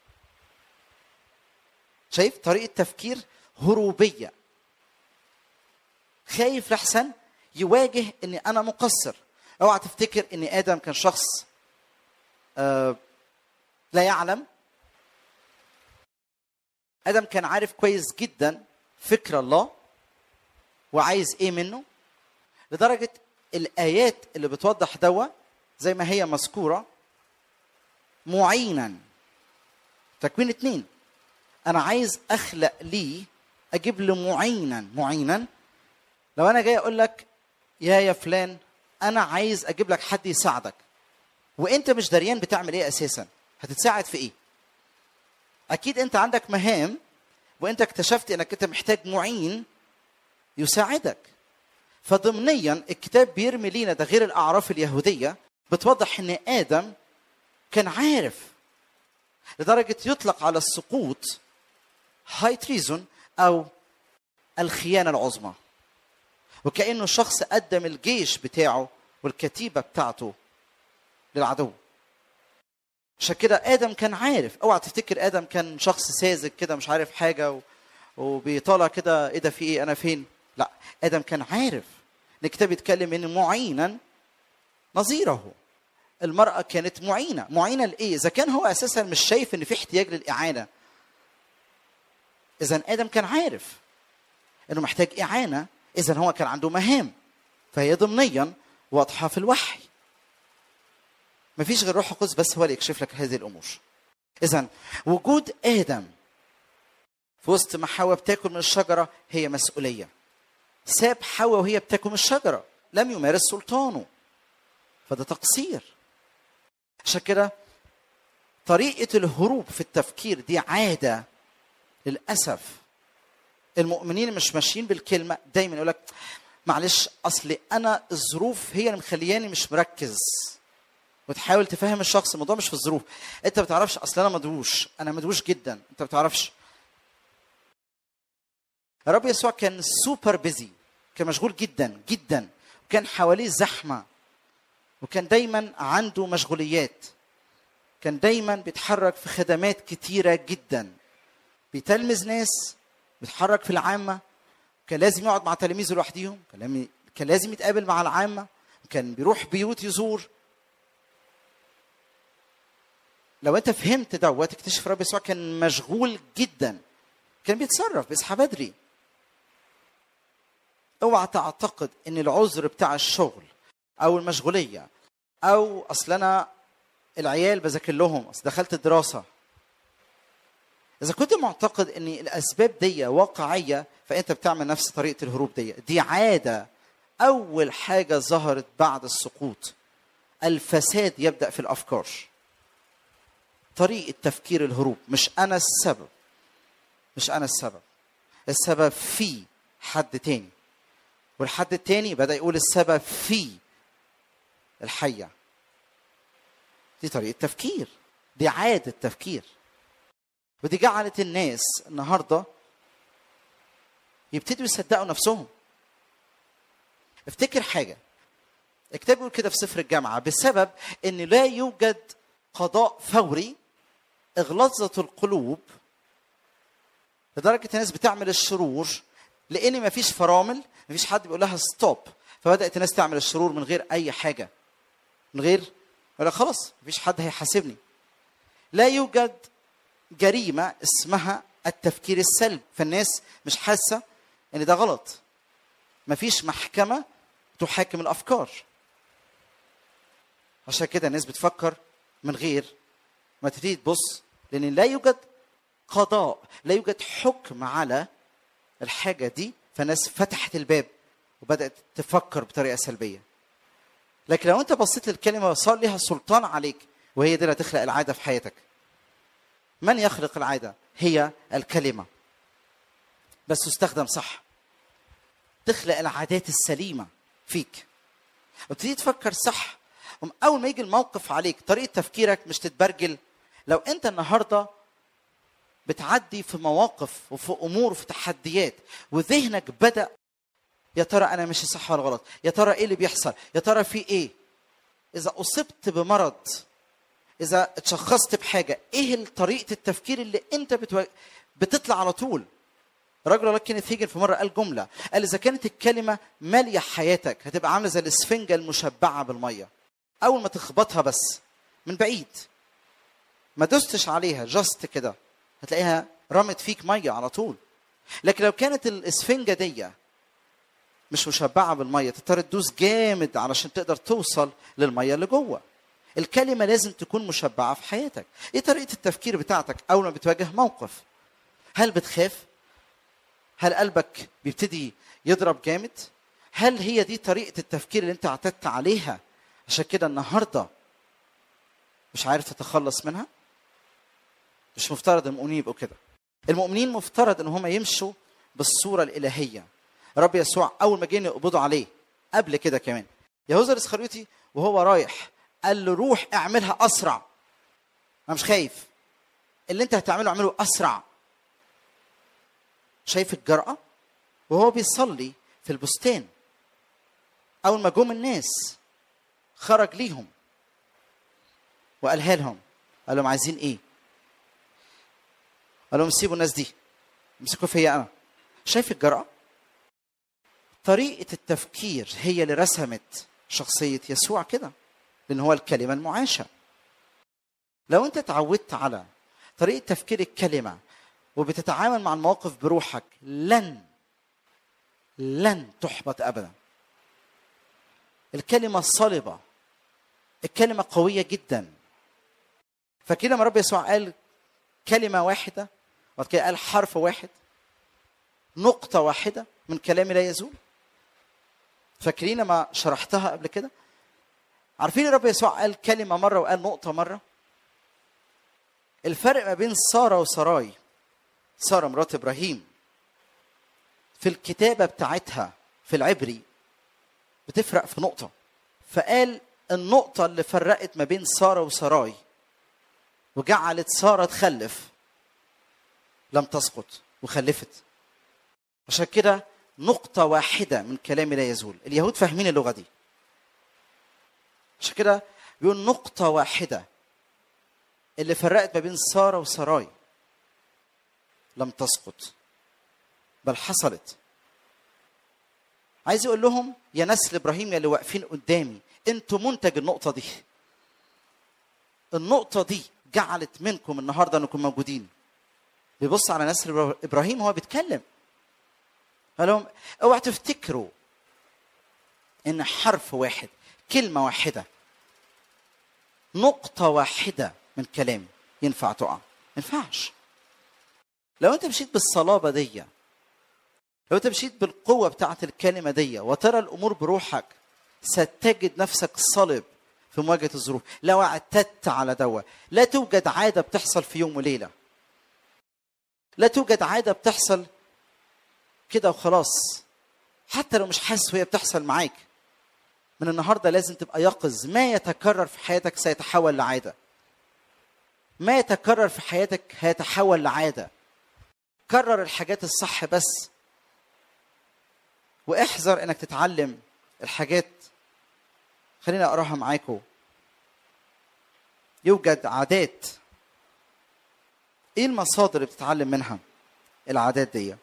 شايف طريقه تفكير هروبيه خايف لحسن يواجه ان انا مقصر اوعى تفتكر ان ادم كان شخص آه لا يعلم ادم كان عارف كويس جدا فكر الله وعايز ايه منه لدرجه الايات اللي بتوضح دوا زي ما هي مذكوره معينا تكوين اتنين انا عايز اخلق لي اجيب له معينا معينا لو انا جاي اقول لك يا يا فلان انا عايز اجيب لك حد يساعدك وانت مش دريان بتعمل ايه اساسا هتتساعد في ايه اكيد انت عندك مهام وانت اكتشفت انك انت محتاج معين يساعدك فضمنيا الكتاب بيرمي لينا ده غير الاعراف اليهوديه بتوضح ان ادم كان عارف لدرجه يطلق على السقوط هاي تريزون او الخيانه العظمى وكانه شخص قدم الجيش بتاعه والكتيبه بتاعته للعدو عشان كده ادم كان عارف اوعى تفتكر ادم كان شخص ساذج كده مش عارف حاجه و... وبيطالع كده ايه ده في ايه انا فين لا ادم كان عارف ان الكتاب بيتكلم ان معينا نظيره المراه كانت معينه معينه لايه اذا كان هو اساسا مش شايف ان في احتياج للاعانه اذا ادم كان عارف انه محتاج اعانه اذا هو كان عنده مهام فهي ضمنيا واضحه في الوحي مفيش غير روح القدس بس هو اللي يكشف لك هذه الامور اذا وجود ادم في وسط ما حواء بتاكل من الشجره هي مسؤوليه ساب حواء وهي بتاكل من الشجره لم يمارس سلطانه فده تقصير عشان كده طريقه الهروب في التفكير دي عاده للاسف المؤمنين اللي مش ماشيين بالكلمه دايما يقول لك معلش اصل انا الظروف هي اللي مخلياني مش مركز وتحاول تفهم الشخص الموضوع مش في الظروف انت ما بتعرفش اصل انا مدووش انا مدووش جدا انت ما بتعرفش الرب يسوع كان سوبر بيزي كان مشغول جدا جدا وكان حواليه زحمه وكان دايما عنده مشغوليات كان دايما بيتحرك في خدمات كتيره جدا بيتلمذ ناس بيتحرك في العامه كان لازم يقعد مع تلاميذه لوحديهم كان لازم كان لازم يتقابل مع العامه كان بيروح بيوت يزور لو انت فهمت دوت تكتشف رب يسوع كان مشغول جدا كان بيتصرف بيصحى بدري اوعى تعتقد ان العذر بتاع الشغل او المشغوليه او اصل انا العيال بذاكر لهم اصل دخلت الدراسه اذا كنت معتقد ان الاسباب دي واقعيه فانت بتعمل نفس طريقه الهروب دي دي عاده اول حاجه ظهرت بعد السقوط الفساد يبدا في الافكار طريقه تفكير الهروب مش انا السبب مش انا السبب السبب في حد تاني والحد التاني بدا يقول السبب في الحيه دي طريقه تفكير دي عاده تفكير ودي جعلت الناس النهارده يبتدوا يصدقوا نفسهم افتكر حاجه الكتاب بيقول كده في سفر الجامعه بسبب ان لا يوجد قضاء فوري اغلظت القلوب لدرجه الناس بتعمل الشرور لان ما فيش فرامل ما فيش حد بيقول لها ستوب فبدات الناس تعمل الشرور من غير اي حاجه من غير ولا خلاص ما فيش حد هيحاسبني لا يوجد جريمه اسمها التفكير السلبي فالناس مش حاسه ان ده غلط مفيش محكمه تحاكم الافكار عشان كده الناس بتفكر من غير ما تبتدي تبص لان لا يوجد قضاء لا يوجد حكم على الحاجه دي فالناس فتحت الباب وبدات تفكر بطريقه سلبيه لكن لو انت بصيت للكلمه وصار لها سلطان عليك وهي دي اللي هتخلق العاده في حياتك من يخلق العاده هي الكلمه بس تستخدم صح تخلق العادات السليمه فيك وتبتدي تفكر صح اول ما يجي الموقف عليك طريقه تفكيرك مش تتبرجل لو انت النهارده بتعدي في مواقف وفي امور وفي تحديات وذهنك بدا يا ترى انا ماشي صح ولا غلط يا ترى ايه اللي بيحصل يا ترى في ايه اذا اصبت بمرض اذا اتشخصت بحاجه ايه طريقه التفكير اللي انت بتو... بتطلع على طول رجل الله كينيث هيجن في مره قال جمله قال اذا كانت الكلمه ماليه حياتك هتبقى عامله زي الاسفنجه المشبعه بالميه اول ما تخبطها بس من بعيد ما دوستش عليها جاست كده هتلاقيها رمت فيك ميه على طول لكن لو كانت الاسفنجه دي مش مشبعه بالميه تضطر تدوس جامد علشان تقدر توصل للميه اللي جوه الكلمه لازم تكون مشبعه في حياتك ايه طريقه التفكير بتاعتك اول ما بتواجه موقف هل بتخاف هل قلبك بيبتدي يضرب جامد هل هي دي طريقه التفكير اللي انت اعتدت عليها عشان كده النهارده مش عارف تتخلص منها مش مفترض المؤمنين يبقوا كده المؤمنين مفترض ان هم يمشوا بالصوره الالهيه رب يسوع اول ما جينا يقبضوا عليه قبل كده كمان يهوذا الاسخريوطي وهو رايح قال له روح اعملها اسرع انا مش خايف اللي انت هتعمله اعمله اسرع شايف الجرأة وهو بيصلي في البستان اول ما جم الناس خرج ليهم وقالها لهم قال لهم عايزين ايه قال لهم سيبوا الناس دي امسكوا فيا انا شايف الجرأة طريقة التفكير هي اللي رسمت شخصية يسوع كده لأن هو الكلمة المعاشة لو أنت تعودت على طريقة تفكير الكلمة وبتتعامل مع المواقف بروحك لن لن تحبط أبدا الكلمة صلبة الكلمة قوية جدا فكده لما رب يسوع قال كلمة واحدة وبعد كده قال حرف واحد نقطة واحدة من كلامي لا يزول فاكرين ما شرحتها قبل كده عارفين الرب يسوع قال كلمة مرة وقال نقطة مرة الفرق ما بين سارة وسراي سارة مرات إبراهيم في الكتابة بتاعتها في العبري بتفرق في نقطة فقال النقطة اللي فرقت ما بين سارة وسراي وجعلت سارة تخلف لم تسقط وخلفت عشان كده نقطة واحدة من كلامي لا يزول اليهود فاهمين اللغة دي عشان كده بيقول نقطة واحدة اللي فرقت ما بين سارة وسراي لم تسقط بل حصلت عايز يقول لهم يا نسل ابراهيم يا اللي واقفين قدامي انتوا منتج النقطة دي النقطة دي جعلت منكم النهارده انكم موجودين بيبص على نسل ابراهيم وهو بيتكلم قال لهم اوعوا تفتكروا ان حرف واحد كلمه واحده نقطه واحده من كلامي ينفع تقع ما ينفعش لو انت مشيت بالصلابه دي لو انت مشيت بالقوه بتاعت الكلمه دي وترى الامور بروحك ستجد نفسك صلب في مواجهه الظروف لو اعتدت على دوا لا توجد عاده بتحصل في يوم وليله لا توجد عاده بتحصل كده وخلاص حتى لو مش حاسس وهي بتحصل معاك من النهارده لازم تبقى يقظ ما يتكرر في حياتك سيتحول لعاده ما يتكرر في حياتك هيتحول لعاده كرر الحاجات الصح بس واحذر انك تتعلم الحاجات خليني اقراها معاكم يوجد عادات ايه المصادر اللي بتتعلم منها العادات دي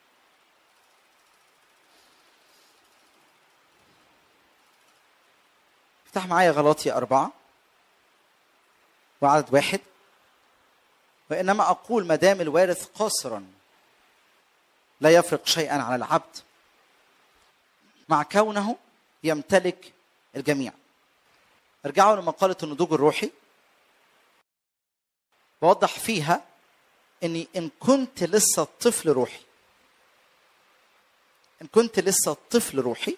افتح معايا غلاطي أربعة وعدد واحد وإنما أقول ما دام الوارث قاصرا لا يفرق شيئا على العبد مع كونه يمتلك الجميع ارجعوا لمقالة النضوج الروحي بوضح فيها اني ان كنت لسه طفل روحي ان كنت لسه طفل روحي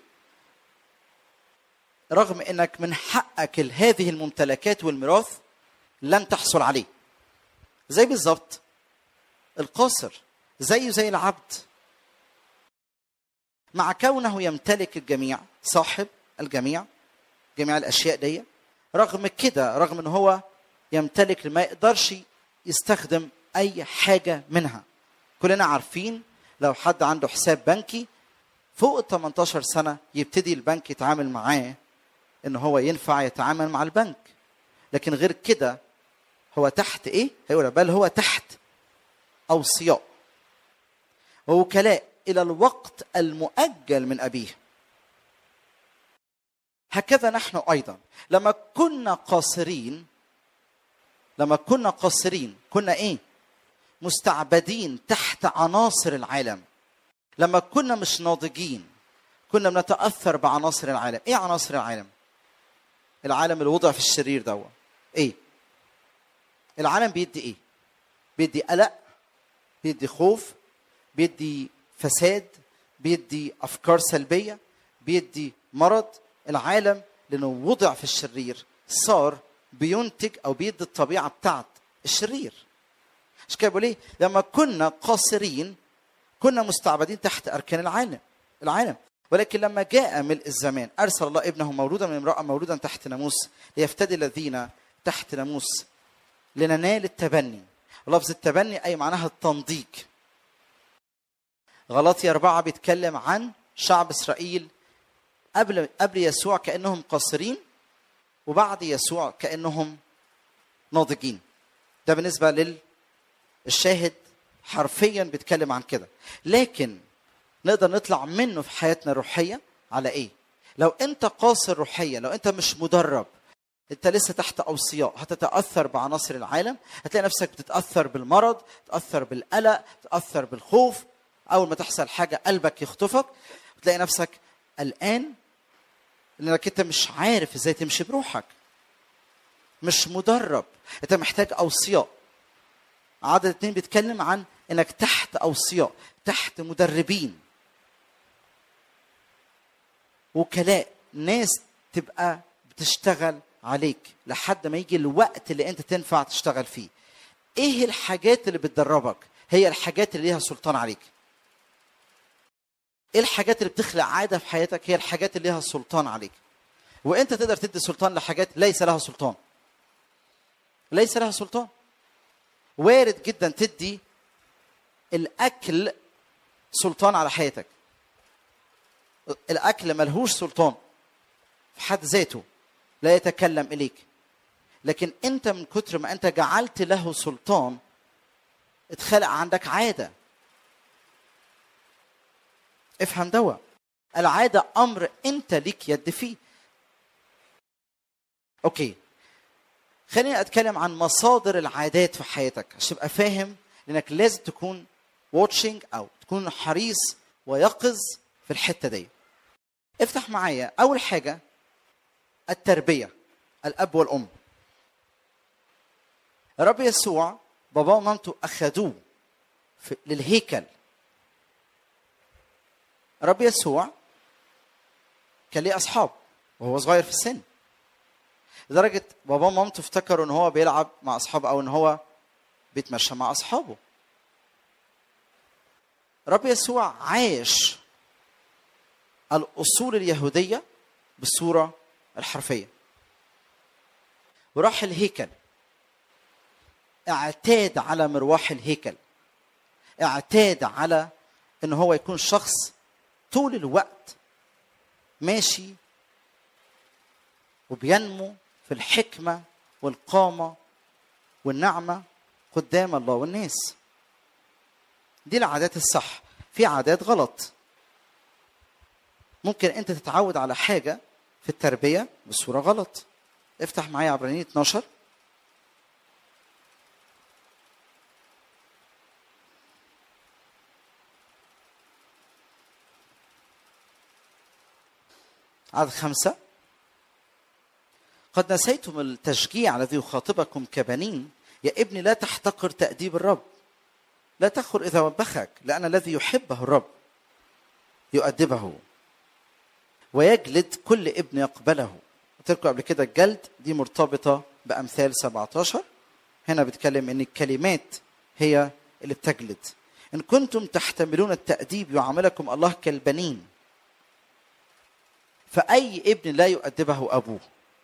رغم انك من حقك هذه الممتلكات والميراث لن تحصل عليه زي بالظبط القاصر زيه زي العبد مع كونه يمتلك الجميع صاحب الجميع جميع الاشياء دي رغم كده رغم ان هو يمتلك ما يقدرش يستخدم اي حاجه منها كلنا عارفين لو حد عنده حساب بنكي فوق ال 18 سنه يبتدي البنك يتعامل معاه ان هو ينفع يتعامل مع البنك لكن غير كده هو تحت ايه هيقول بل هو تحت اوصياء ووكلاء الى الوقت المؤجل من ابيه هكذا نحن ايضا لما كنا قاصرين لما كنا قاصرين كنا ايه مستعبدين تحت عناصر العالم لما كنا مش ناضجين كنا بنتاثر بعناصر العالم ايه عناصر العالم العالم اللي وضع في الشرير دوا ايه العالم بيدي ايه بيدي قلق بيدي خوف بيدي فساد بيدي افكار سلبيه بيدي مرض العالم لانه وضع في الشرير صار بينتج او بيدي الطبيعه بتاعت الشرير مش كده بيقول ايه لما كنا قاصرين كنا مستعبدين تحت اركان العالم العالم ولكن لما جاء ملء الزمان ارسل الله ابنه مولودا من امراه مولودا تحت ناموس ليفتدي الذين تحت ناموس لننال التبني لفظ التبني اي معناها التنضيج غلاطي أربعة بيتكلم عن شعب إسرائيل قبل قبل يسوع كأنهم قاصرين وبعد يسوع كأنهم ناضجين ده بالنسبة للشاهد حرفيا بيتكلم عن كده لكن نقدر نطلع منه في حياتنا الروحية على ايه لو انت قاصر روحيا لو انت مش مدرب انت لسه تحت اوصياء هتتاثر بعناصر العالم هتلاقي نفسك بتتاثر بالمرض تتاثر بالقلق تتاثر بالخوف اول ما تحصل حاجه قلبك يخطفك تلاقي نفسك قلقان لانك انت مش عارف ازاي تمشي بروحك مش مدرب انت محتاج اوصياء عدد اتنين بيتكلم عن انك تحت اوصياء تحت مدربين وكلاء ناس تبقى بتشتغل عليك لحد ما يجي الوقت اللي انت تنفع تشتغل فيه ايه الحاجات اللي بتدربك هي الحاجات اللي ليها سلطان عليك ايه الحاجات اللي بتخلق عاده في حياتك هي الحاجات اللي ليها سلطان عليك وانت تقدر تدي سلطان لحاجات ليس لها سلطان ليس لها سلطان وارد جدا تدي الاكل سلطان على حياتك الاكل ملهوش سلطان في حد ذاته لا يتكلم اليك لكن انت من كتر ما انت جعلت له سلطان اتخلق عندك عاده افهم دوا العاده امر انت ليك يد فيه اوكي خليني اتكلم عن مصادر العادات في حياتك عشان تبقى فاهم لانك لازم تكون واتشنج او تكون حريص ويقظ في الحته دي افتح معايا اول حاجه التربيه الاب والام الرب يسوع بابا ومامته اخذوه في- للهيكل الرب يسوع كان ليه اصحاب وهو صغير في السن لدرجه بابا ومامته افتكروا ان هو بيلعب مع اصحابه او ان هو بيتمشى مع اصحابه رب يسوع عاش الاصول اليهوديه بالصوره الحرفيه وراح الهيكل اعتاد على مروح الهيكل اعتاد على ان هو يكون شخص طول الوقت ماشي وبينمو في الحكمه والقامه والنعمه قدام الله والناس دي العادات الصح في عادات غلط ممكن انت تتعود على حاجه في التربيه بصوره غلط افتح معايا عبرانيين 12 عدد خمسة قد نسيتم التشجيع الذي يخاطبكم كبنين يا ابني لا تحتقر تأديب الرب لا تخر إذا وبخك لأن الذي يحبه الرب يؤدبه ويجلد كل ابن يقبله قلت لكم قبل كده الجلد دي مرتبطة بأمثال 17 هنا بيتكلم إن الكلمات هي اللي بتجلد إن كنتم تحتملون التأديب يعاملكم الله كالبنين فأي ابن لا يؤدبه أبوه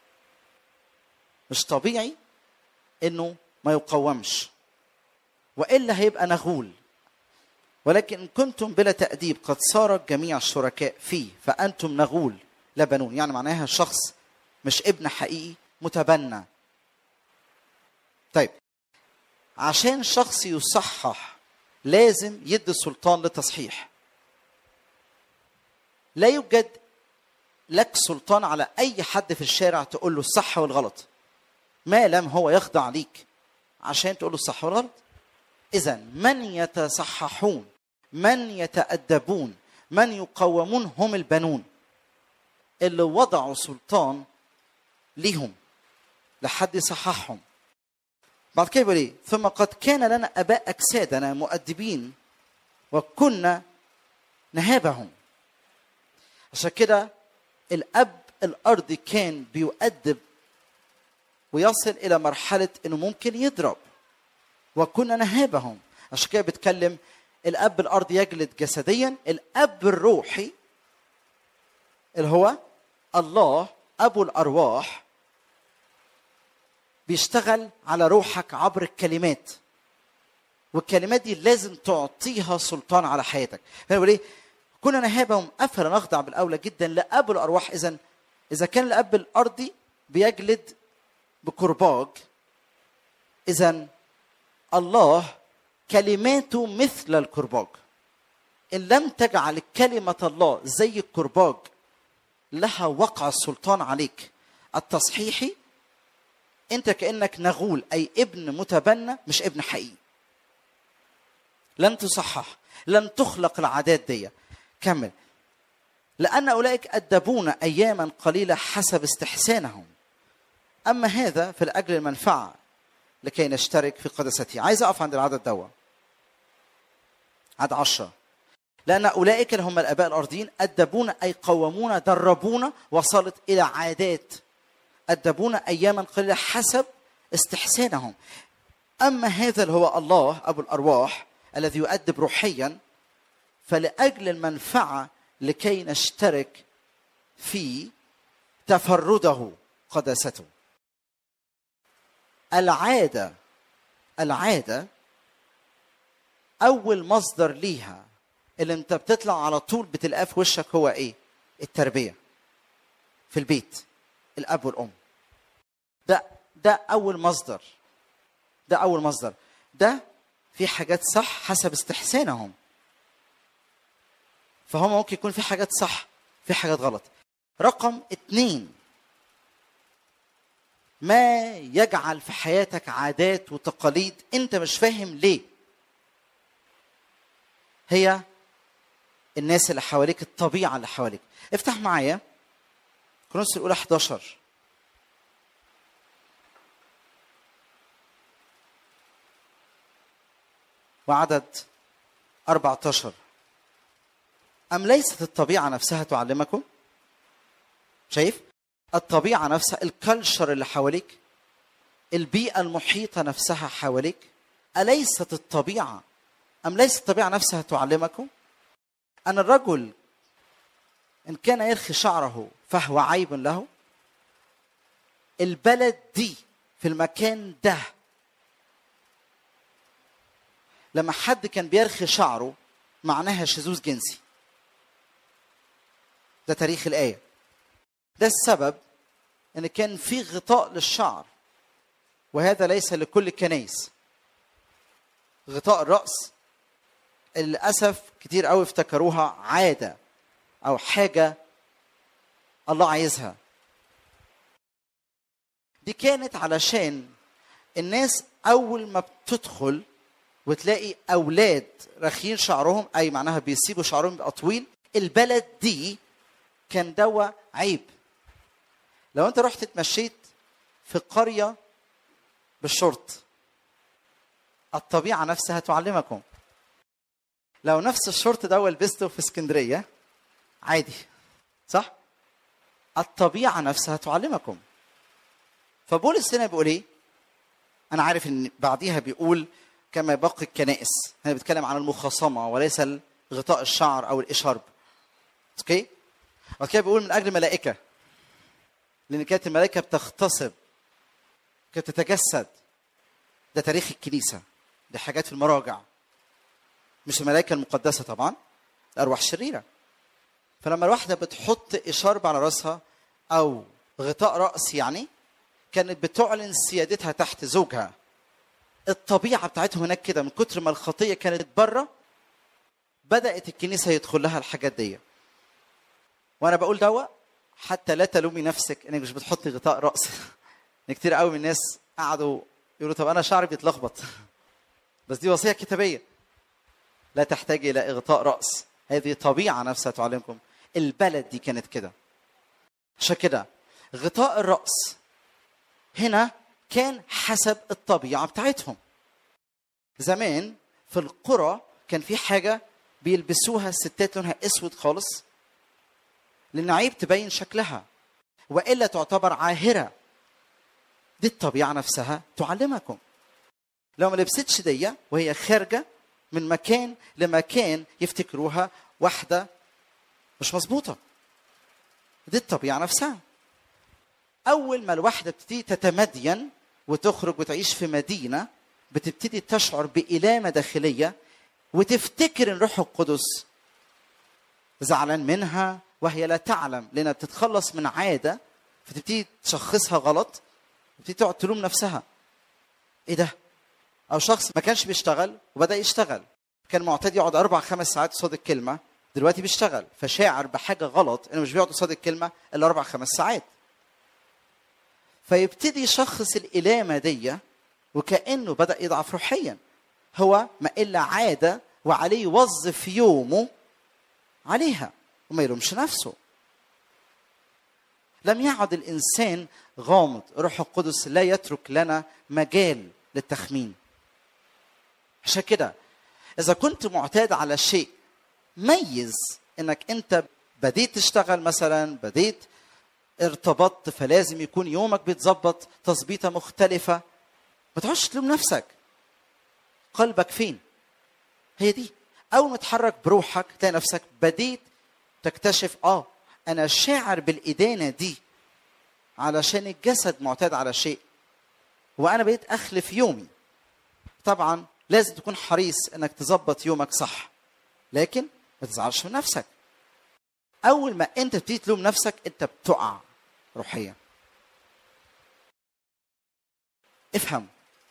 مش طبيعي إنه ما يقومش والا هيبقى نغول ولكن ان كنتم بلا تاديب قد صار الجميع الشركاء فيه فانتم نغول لا بنون يعني معناها شخص مش ابن حقيقي متبنى طيب عشان شخص يصحح لازم يدي سلطان للتصحيح لا يوجد لك سلطان على اي حد في الشارع تقول له الصح والغلط ما لم هو يخضع ليك عشان تقول له الصح والغلط اذا من يتصححون من يتادبون من يقومون هم البنون اللي وضعوا سلطان ليهم لحد يصححهم بعد كده بيقول ايه ثم قد كان لنا اباء اجسادنا مؤدبين وكنا نهابهم عشان كده الاب الارضي كان بيؤدب ويصل الى مرحله انه ممكن يضرب وكنا نهابهم عشان كده بيتكلم الاب الارض يجلد جسديا الاب الروحي اللي هو الله ابو الارواح بيشتغل على روحك عبر الكلمات والكلمات دي لازم تعطيها سلطان على حياتك فانا ايه كنا نهابه ومقفل نخضع بالاولى جدا لاب الارواح اذا اذا كان الاب الارضي بيجلد بكرباج اذا الله كلماته مثل الكرباج ان لم تجعل كلمه الله زي الكرباج لها وقع السلطان عليك التصحيحي انت كانك نغول اي ابن متبنى مش ابن حقيقي لن تصحح لن تخلق العادات دي كمل لأن أولئك أدبون أياما قليلة حسب استحسانهم أما هذا فلأجل المنفعة لكي نشترك في قدسته عايز أقف عند العدد دوا عدد عشرة لأن أولئك اللي هم الآباء الأرضيين أدبون أي قومونا دربونا وصلت إلى عادات أدبونا أياما قليلة حسب استحسانهم أما هذا اللي هو الله أبو الأرواح الذي يؤدب روحيا فلأجل المنفعة لكي نشترك في تفرده قداسته العادة العادة أول مصدر ليها اللي أنت بتطلع على طول بتلاقاه في وشك هو إيه؟ التربية في البيت الأب والأم ده ده أول مصدر ده أول مصدر ده في حاجات صح حسب استحسانهم فهم ممكن يكون في حاجات صح في حاجات غلط رقم اتنين ما يجعل في حياتك عادات وتقاليد انت مش فاهم ليه هي الناس اللي حواليك الطبيعه اللي حواليك افتح معايا كورنثوس الاولى 11 وعدد 14 أم ليست الطبيعة نفسها تعلمكم؟ شايف؟ الطبيعة نفسها الكلشر اللي حواليك البيئة المحيطة نفسها حواليك أليست الطبيعة أم ليست الطبيعة نفسها تعلمكم؟ أن الرجل إن كان يرخي شعره فهو عيب له البلد دي في المكان ده لما حد كان بيرخي شعره معناها شذوذ جنسي ده تاريخ الآية ده السبب ان كان في غطاء للشعر وهذا ليس لكل الكنايس غطاء الرأس للأسف كتير قوي افتكروها عادة أو حاجة الله عايزها دي كانت علشان الناس أول ما بتدخل وتلاقي أولاد راخين شعرهم أي معناها بيسيبوا شعرهم يبقى طويل البلد دي كان دوا عيب لو انت رحت اتمشيت في قرية بالشورت الطبيعة نفسها تعلمكم لو نفس الشورت ده لبسته في اسكندرية عادي صح؟ الطبيعة نفسها تعلمكم فبولس هنا بيقول ايه؟ أنا عارف إن بعديها بيقول كما باقي الكنائس هنا بيتكلم عن المخاصمة وليس غطاء الشعر أو الإشارب اوكي؟ وبعد كده بيقول من اجل ملائكه لان كانت الملائكه بتغتصب كانت تتجسد ده تاريخ الكنيسه دي حاجات في المراجع مش الملائكه المقدسه طبعا الارواح الشريره فلما الواحده بتحط اشارب على راسها او غطاء راس يعني كانت بتعلن سيادتها تحت زوجها الطبيعه بتاعتهم هناك كده من كتر ما الخطيه كانت بره بدات الكنيسه يدخل لها الحاجات دي وانا بقول دوا حتى لا تلومي نفسك انك مش بتحطي غطاء راس ان كتير قوي من الناس قعدوا يقولوا طب انا شعري بيتلخبط بس دي وصيه كتابيه لا تحتاج الى اغطاء راس هذه طبيعه نفسها تعلمكم البلد دي كانت كده عشان كده غطاء الراس هنا كان حسب الطبيعه بتاعتهم زمان في القرى كان في حاجه بيلبسوها الستات لونها اسود خالص لان عيب تبين شكلها والا تعتبر عاهره دي الطبيعه نفسها تعلمكم لو ما لبستش دي وهي خارجه من مكان لمكان يفتكروها واحده مش مظبوطه دي الطبيعه نفسها اول ما الواحده بتبتدي تتمدين وتخرج وتعيش في مدينه بتبتدي تشعر بإلامة داخلية وتفتكر ان الروح القدس زعلان منها وهي لا تعلم لانها بتتخلص من عاده فتبتدي تشخصها غلط وتبتدي تقعد تلوم نفسها ايه ده؟ او شخص ما كانش بيشتغل وبدا يشتغل كان معتاد يقعد اربع خمس ساعات قصاد الكلمه دلوقتي بيشتغل فشاعر بحاجه غلط انه مش بيقعد قصاد الكلمه الا اربع خمس ساعات فيبتدي يشخص الالامه دي وكانه بدا يضعف روحيا هو ما الا عاده وعليه يوظف يومه عليها وما يلومش نفسه لم يعد الانسان غامض روح القدس لا يترك لنا مجال للتخمين عشان كده اذا كنت معتاد على شيء ميز انك انت بديت تشتغل مثلا بديت ارتبطت فلازم يكون يومك بيتظبط تظبيطه مختلفه ما تقعدش تلوم نفسك قلبك فين هي دي اول ما تتحرك بروحك تلاقي نفسك بديت تكتشف اه انا شاعر بالادانه دي علشان الجسد معتاد على شيء وانا بقيت اخلف يومي طبعا لازم تكون حريص انك تظبط يومك صح لكن ما تزعلش من نفسك اول ما انت بتبتدي تلوم نفسك انت بتقع روحيا افهم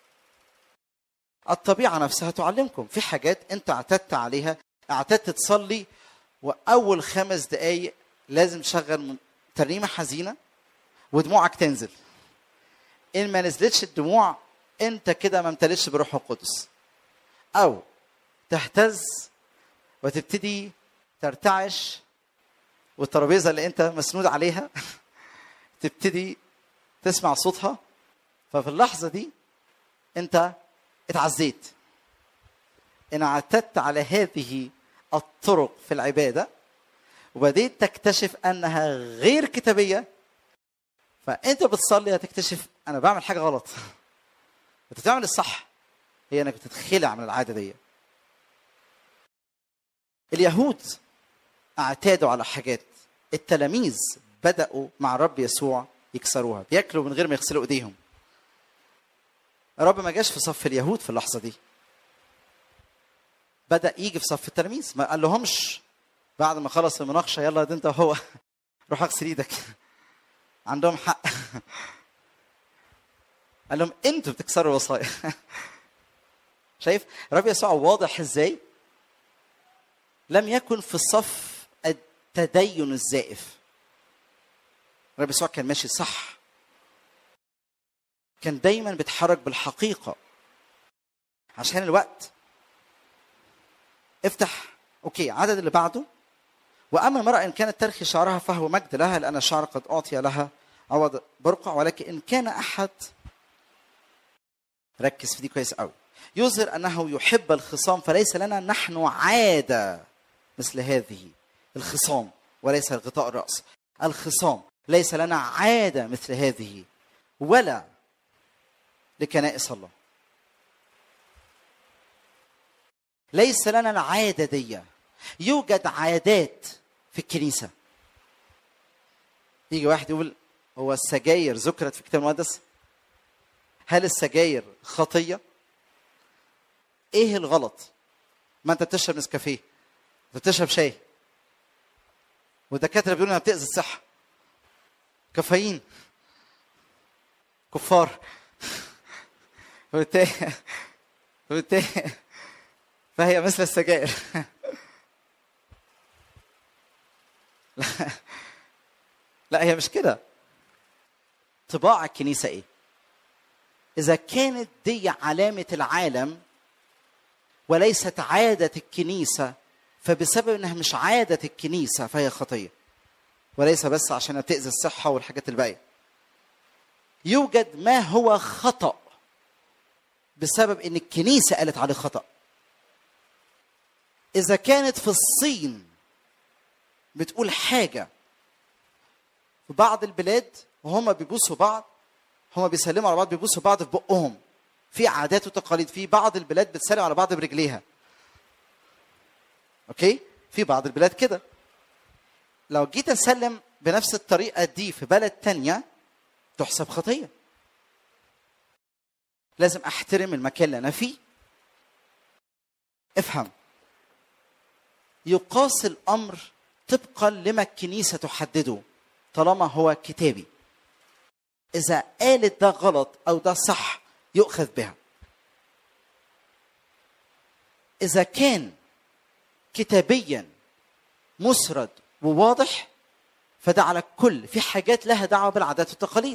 الطبيعه نفسها تعلمكم في حاجات انت اعتدت عليها اعتدت تصلي واول خمس دقايق لازم تشغل ترنيمه حزينه ودموعك تنزل ان ما نزلتش الدموع انت كده ما امتلتش بروح القدس او تهتز وتبتدي ترتعش والترابيزه اللي انت مسنود عليها تبتدي تسمع صوتها ففي اللحظه دي انت اتعزيت ان اعتدت على هذه الطرق في العباده وبديت تكتشف انها غير كتابيه فانت بتصلي هتكتشف انا بعمل حاجه غلط انت بتعمل الصح هي انك بتتخلع من العاده دي اليهود اعتادوا على حاجات التلاميذ بداوا مع الرب يسوع يكسروها بياكلوا من غير ما يغسلوا ايديهم الرب ما جاش في صف اليهود في اللحظه دي بدا يجي في صف التلاميذ ما قال لهمش بعد ما خلص المناقشه يلا ده انت وهو روح اغسل ايدك عندهم حق قال لهم انتوا بتكسروا الوصايا شايف الرب يسوع واضح ازاي لم يكن في صف التدين الزائف الرب يسوع كان ماشي صح كان دايما بيتحرك بالحقيقة عشان الوقت افتح اوكي عدد اللي بعده واما المرأة ان كانت ترخي شعرها فهو مجد لها لان الشعر قد اعطي لها عوض برقع ولكن ان كان احد ركز في دي كويس قوي يظهر انه يحب الخصام فليس لنا نحن عاده مثل هذه الخصام وليس غطاء الراس الخصام ليس لنا عاده مثل هذه ولا لكنائس الله ليس لنا العاده دي يوجد عادات في الكنيسه يجي واحد يقول هو السجاير ذكرت في الكتاب المقدس هل السجاير خطيه ايه الغلط ما انت بتشرب نسكافيه بتشرب شاي والدكاتره بيقولوا انها بتاذي الصحه كافيين كفار فبالتالي فبالتالي فهي مثل السجائر لا لا هي مش كده طباع الكنيسه ايه اذا كانت دي علامه العالم وليست عاده الكنيسه فبسبب انها مش عاده الكنيسه فهي خطيه وليس بس عشان تاذي الصحه والحاجات الباقيه يوجد ما هو خطأ بسبب ان الكنيسه قالت عليه خطأ اذا كانت في الصين بتقول حاجه في بعض البلاد وهم بيبوسوا بعض هم بيسلموا على بعض بيبوسوا بعض في بقهم في عادات وتقاليد في بعض البلاد بتسلم على بعض برجليها اوكي في بعض البلاد كده لو جيت اسلم بنفس الطريقه دي في بلد تانية تحسب خطيه لازم احترم المكان اللي انا فيه افهم يقاس الامر طبقا لما الكنيسه تحدده طالما هو كتابي اذا قالت ده غلط او ده صح يؤخذ بها اذا كان كتابيا مسرد وواضح فده على الكل في حاجات لها دعوه بالعادات والتقاليد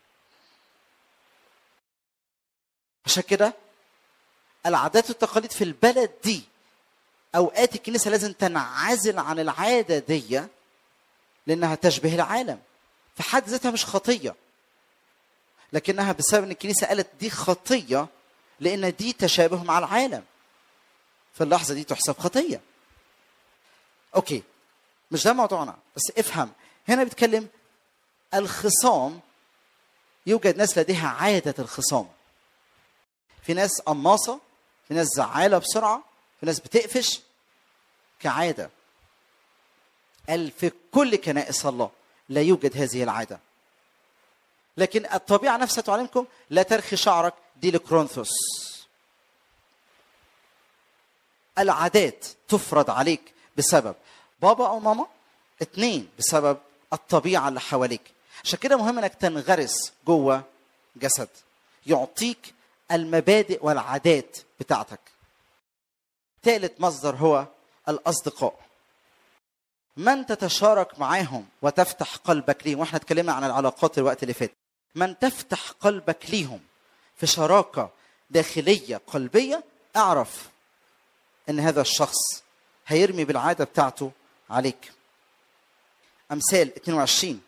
عشان كده العادات والتقاليد في البلد دي اوقات الكنيسه لازم تنعزل عن العاده دي لانها تشبه العالم في حد ذاتها مش خطيه لكنها بسبب ان الكنيسه قالت دي خطيه لان دي تشابه مع العالم في اللحظه دي تحسب خطيه اوكي مش ده موضوعنا بس افهم هنا بيتكلم الخصام يوجد ناس لديها عاده الخصام في ناس قماصه في ناس زعاله بسرعه في ناس بتقفش كعاده قال في كل كنائس الله لا يوجد هذه العاده لكن الطبيعه نفسها تعلمكم لا ترخي شعرك دي لكرونثوس العادات تفرض عليك بسبب بابا او ماما اتنين بسبب الطبيعه اللي حواليك عشان كده مهم انك تنغرس جوه جسد يعطيك المبادئ والعادات بتاعتك ثالث مصدر هو الاصدقاء من تتشارك معاهم وتفتح قلبك ليهم واحنا اتكلمنا عن العلاقات الوقت اللي فات من تفتح قلبك ليهم في شراكه داخليه قلبيه اعرف ان هذا الشخص هيرمي بالعاده بتاعته عليك امثال 22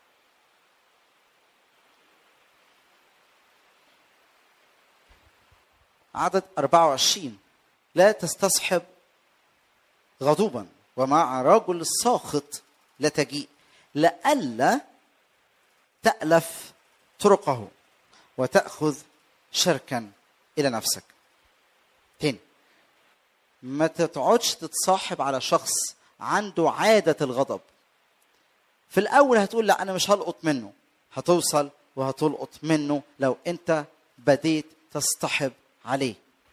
عدد 24 لا تستصحب غضوبا ومع رجل ساخط لا تجيء لئلا تألف طرقه وتأخذ شركا إلى نفسك تاني ما تقعدش تتصاحب على شخص عنده عادة الغضب في الأول هتقول لا أنا مش هلقط منه هتوصل وهتلقط منه لو أنت بديت تصطحب عليه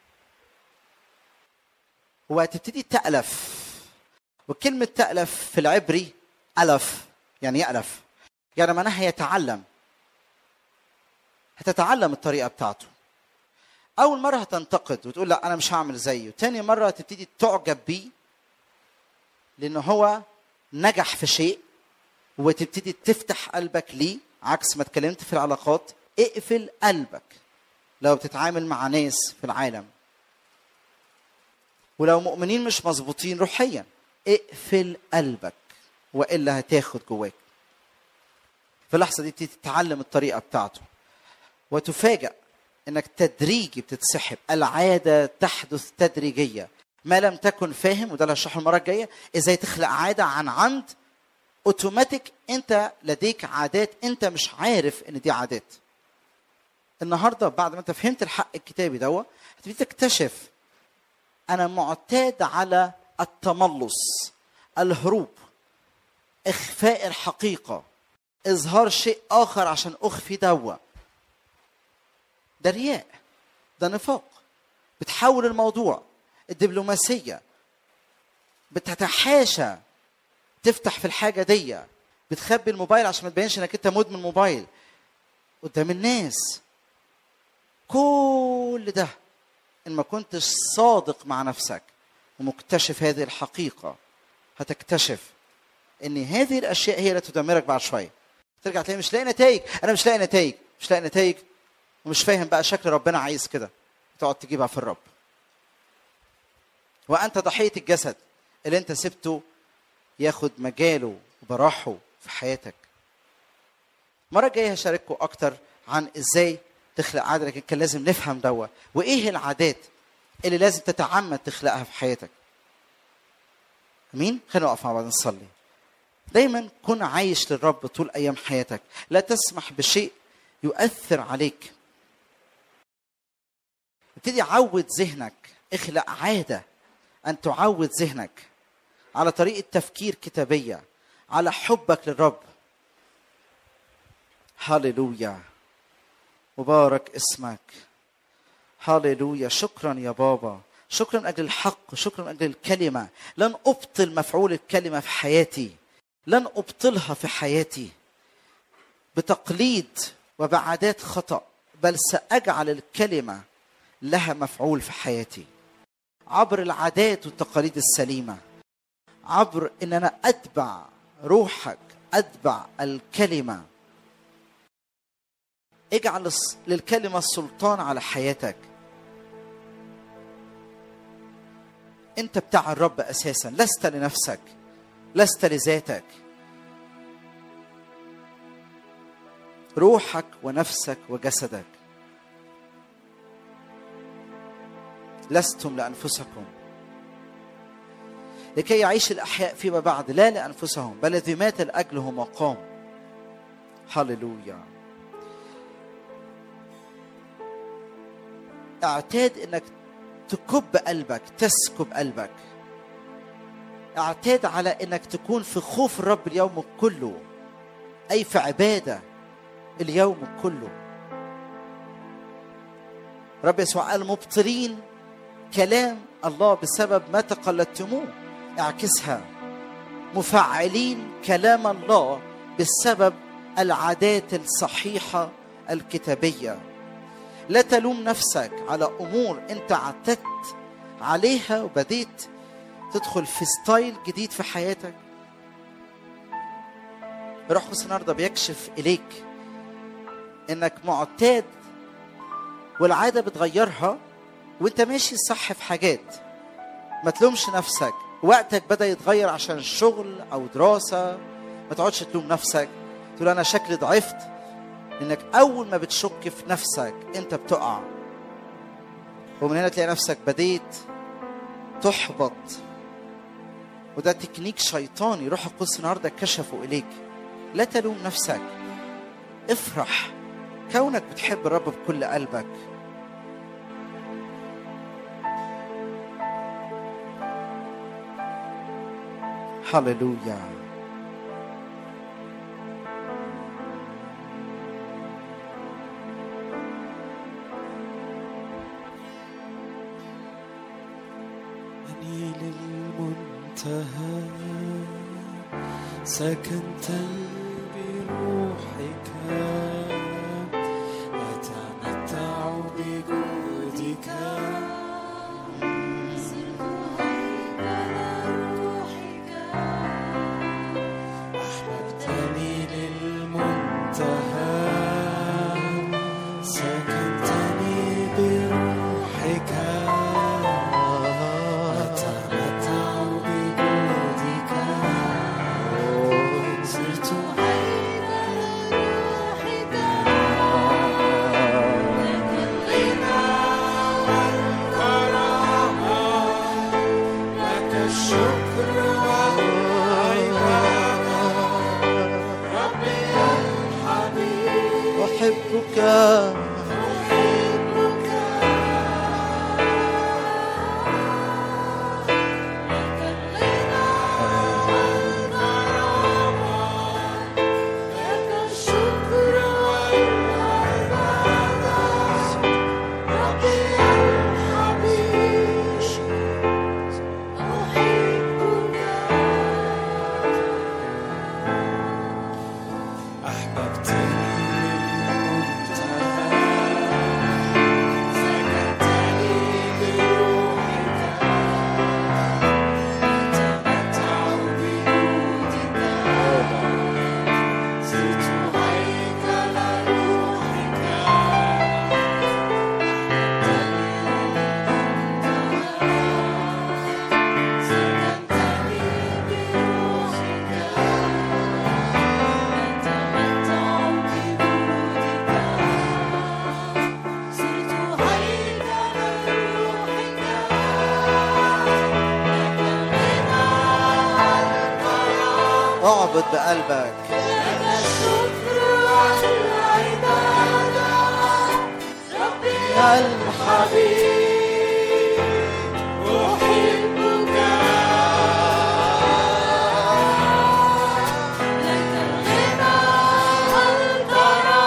وهتبتدي تألف وكلمة تألف في العبري ألف يعني يألف يعني معناها يتعلم هتتعلم الطريقة بتاعته أول مرة هتنتقد وتقول لا أنا مش هعمل زيه تاني مرة هتبتدي تعجب بيه لأنه هو نجح في شيء وتبتدي تفتح قلبك ليه عكس ما اتكلمت في العلاقات اقفل قلبك لو بتتعامل مع ناس في العالم ولو مؤمنين مش مظبوطين روحيا اقفل قلبك والا هتاخد جواك في اللحظه دي تتعلم الطريقه بتاعته وتفاجأ انك تدريجي بتتسحب العاده تحدث تدريجيه ما لم تكن فاهم وده اللي هشرحه المره الجايه ازاي تخلق عاده عن عمد اوتوماتيك انت لديك عادات انت مش عارف ان دي عادات النهارده بعد ما انت فهمت الحق الكتابي دوت هتبتدي تكتشف انا معتاد على التملص الهروب اخفاء الحقيقه اظهار شيء اخر عشان اخفي دوا ده رياء ده نفاق بتحول الموضوع الدبلوماسيه بتتحاشى تفتح في الحاجه دي بتخبي الموبايل عشان ما تبينش انك انت مدمن موبايل قدام الناس كل ده ان ما كنتش صادق مع نفسك ومكتشف هذه الحقيقه هتكتشف ان هذه الاشياء هي اللي تدمرك بعد شويه ترجع تلاقي مش لاقي نتائج انا مش لاقي نتائج مش لاقي نتائج ومش فاهم بقى شكل ربنا عايز كده تقعد تجيبها في الرب وانت ضحيه الجسد اللي انت سبته ياخد مجاله وبراحه في حياتك المره الجايه هشارككم اكتر عن ازاي تخلق عاده لكن كان لازم نفهم دوا وايه العادات اللي لازم تتعمد تخلقها في حياتك امين خلينا نقف مع بعض نصلي دايما كن عايش للرب طول ايام حياتك لا تسمح بشيء يؤثر عليك ابتدي عود ذهنك اخلق عاده ان تعود ذهنك على طريقه تفكير كتابيه على حبك للرب هللويا مبارك اسمك هللويا شكرا يا بابا شكرا من اجل الحق شكرا من اجل الكلمه لن ابطل مفعول الكلمه في حياتي لن ابطلها في حياتي بتقليد وبعادات خطا بل ساجعل الكلمه لها مفعول في حياتي عبر العادات والتقاليد السليمه عبر ان انا اتبع روحك اتبع الكلمه اجعل الس- للكلمه السلطان على حياتك انت بتاع الرب اساسا لست لنفسك لست لذاتك روحك ونفسك وجسدك لستم لانفسكم لكي يعيش الاحياء فيما بعد لا لانفسهم بل الذي مات لاجلهم وقام هللويا اعتاد انك تكب قلبك تسكب قلبك اعتاد على انك تكون في خوف الرب اليوم كله اي في عباده اليوم كله رب يسوع قال مبطلين كلام الله بسبب ما تقلدتموه اعكسها مفعلين كلام الله بسبب العادات الصحيحه الكتابيه لا تلوم نفسك على امور انت اعتدت عليها وبديت تدخل في ستايل جديد في حياتك روح قدس النهارده بيكشف اليك انك معتاد والعاده بتغيرها وانت ماشي صح في حاجات ما تلومش نفسك وقتك بدا يتغير عشان شغل او دراسه ما تقعدش تلوم نفسك تقول انا شكلي ضعفت انك اول ما بتشك في نفسك انت بتقع ومن هنا تلاقي نفسك بديت تحبط وده تكنيك شيطاني روح القدس النهارده كشفه اليك لا تلوم نفسك افرح كونك بتحب الرب بكل قلبك هللويا أني للمنتهى سكنت بروحك أتمتع بجودك أحببتني للمنتهى سكنتني بروحك أتمتع بجودك صرت لك الشكر والعبادة ربي الحبيب احبك الشكر والعبادة ربي الحبيب أحببتني للمنتهى سكنتني بروحك أتمتع بجودك صرت هيكل روحك سكنتني بروحك اعبد بقلبك الحبيب أحبك لك الغنى والكرامة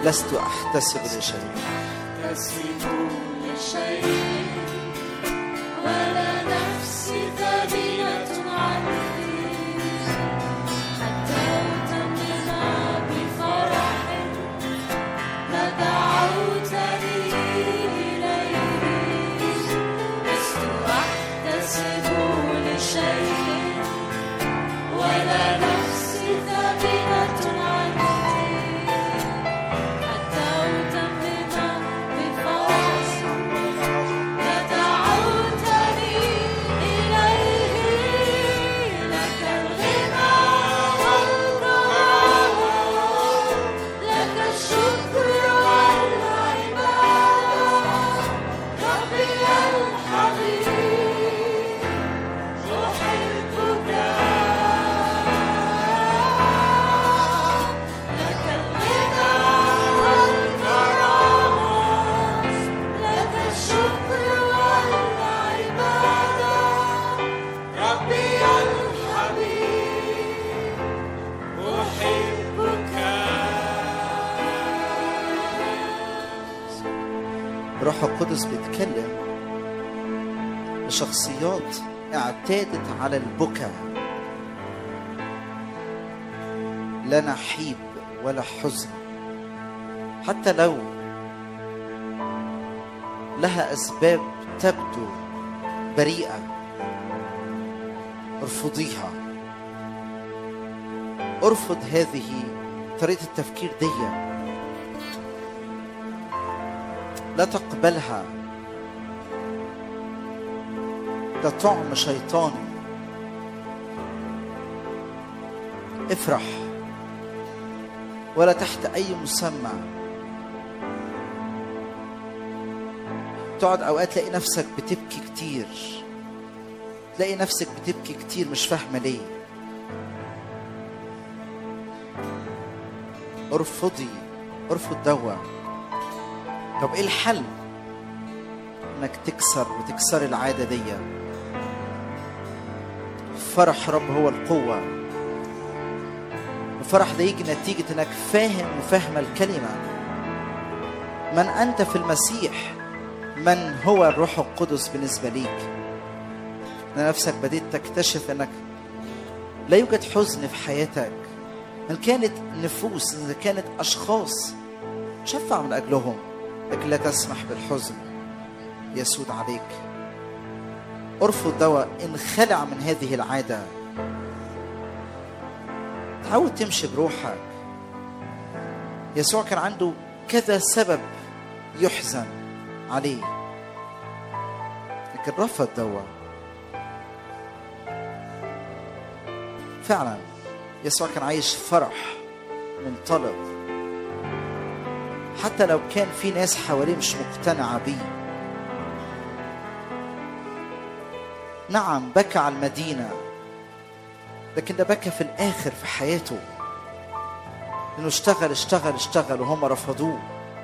لست احتسب لشيء أحتسب لشيء ولا نفسي ثانية عني حتى أتمم بفرح ما دعوتني إليه لست أحتسب لشيء ولا نفسي ثابتة عني حتى أتمم بفرح ما دعوتني إليه لك الغنى والكرامة لك الشكر والعبادة ربي الحبيب أحبك لك الغنى والكرامة لك الشكر والعبادة ربي الحبيب أحبك روح القدس بيتكلم لشخصيات اعتادت على البكاء لا نحيب ولا حزن حتى لو لها اسباب تبدو بريئه ارفضيها ارفض هذه طريقه التفكير دي لا تقبلها ده طعم شيطاني افرح ولا تحت اي مسمى تقعد اوقات تلاقي نفسك بتبكي كتير تلاقي نفسك بتبكي كتير مش فاهمه ليه ارفضي ارفض دوا طب ايه الحل انك تكسر وتكسر العاده دي فرح رب هو القوه الفرح ده يجي نتيجه انك فاهم وفاهمه الكلمه من انت في المسيح من هو الروح القدس بالنسبه ليك ان نفسك بديت تكتشف انك لا يوجد حزن في حياتك ان كانت نفوس ان كانت اشخاص شفع من اجلهم لكن لا تسمح بالحزن يسود عليك ارفض دواء انخلع من هذه العاده تعود تمشي بروحك يسوع كان عنده كذا سبب يحزن عليه لكن رفض دواء فعلا يسوع كان عايش فرح منطلق حتى لو كان في ناس حواليه مش مقتنعة بيه نعم بكى على المدينة لكن ده بكى في الآخر في حياته إنه اشتغل اشتغل اشتغل وهم رفضوه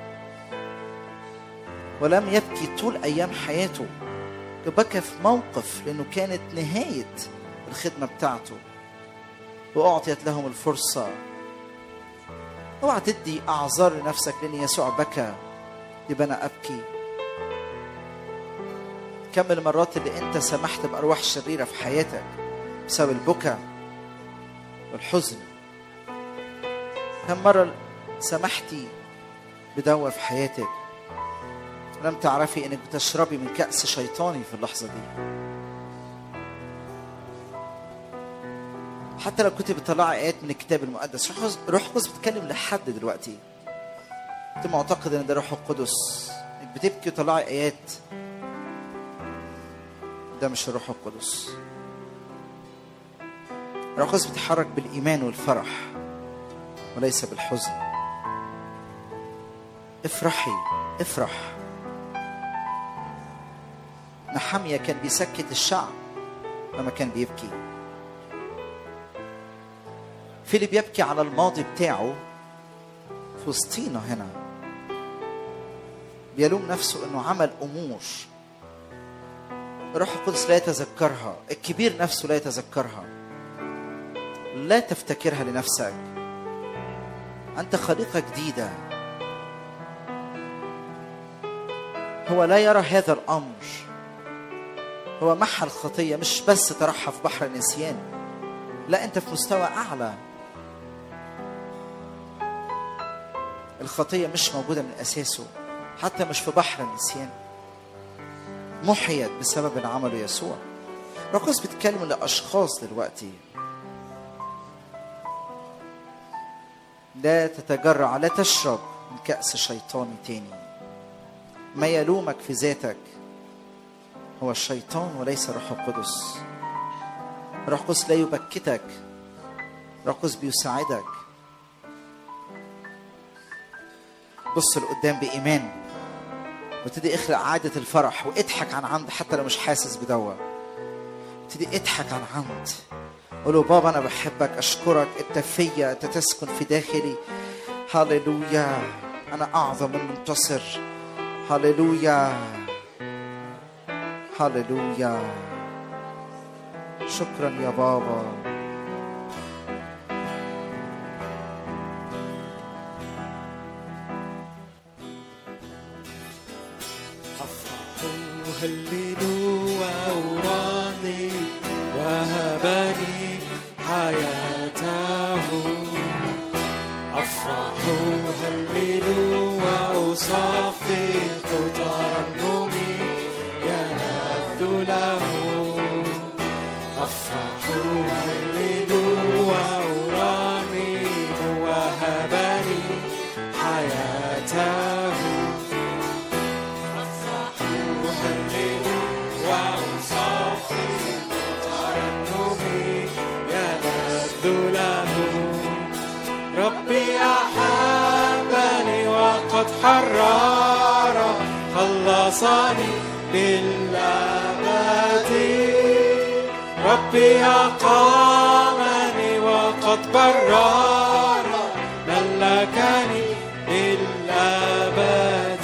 ولم يبكي طول أيام حياته بكى في موقف لأنه كانت نهاية الخدمة بتاعته وأعطيت لهم الفرصة اوعى تدي اعذار لنفسك لان يسوع بكى يبقى انا ابكي كم المرات اللي انت سمحت بارواح شريره في حياتك بسبب البكاء والحزن كم مره سمحتي بدواء في حياتك لم تعرفي انك بتشربي من كأس شيطاني في اللحظة دي حتى لو كنت بتطلعي آيات من الكتاب المقدس روح القدس- روح القدس بتكلم لحد دلوقتي انت معتقد ان ده روح القدس انك بتبكي وتطلعي آيات ده مش الروح القدس الروح القدس بيتحرك بالإيمان والفرح وليس بالحزن افرحي افرح نحمية كان بيسكت الشعب لما كان بيبكي في اللي بيبكي على الماضي بتاعه في وسطينا هنا بيلوم نفسه انه عمل امور الروح القدس لا يتذكرها الكبير نفسه لا يتذكرها لا تفتكرها لنفسك انت خليقه جديده هو لا يرى هذا الامر هو محى الخطيه مش بس طرحها في بحر النسيان لا انت في مستوى اعلى الخطيه مش موجوده من اساسه حتى مش في بحر النسيان محيت بسبب اللي عمله يسوع رقص بيتكلم لاشخاص دلوقتي لا تتجرع لا تشرب من كأس شيطاني تاني ما يلومك في ذاتك هو الشيطان وليس روح القدس روح القدس لا يبكتك روح القدس بيساعدك بص لقدام بإيمان وابتدي اخلق عادة الفرح واضحك عن عمد حتى لو مش حاسس بدوا ابتدي اضحك عن عمد قول له بابا انا بحبك اشكرك انت فيا انت تسكن في داخلي هللويا انا اعظم المنتصر هللويا هللويا شكرا يا بابا أفرح هللوا وأراني وهبني حياته أفرح هللوا وأصفق ترنمي يلذ له أفرح هللوا وأراني وهبني حياته ربي أحبني وقد حرر خلصني للأبد ربي أقامني وقد برر ملكني للأبد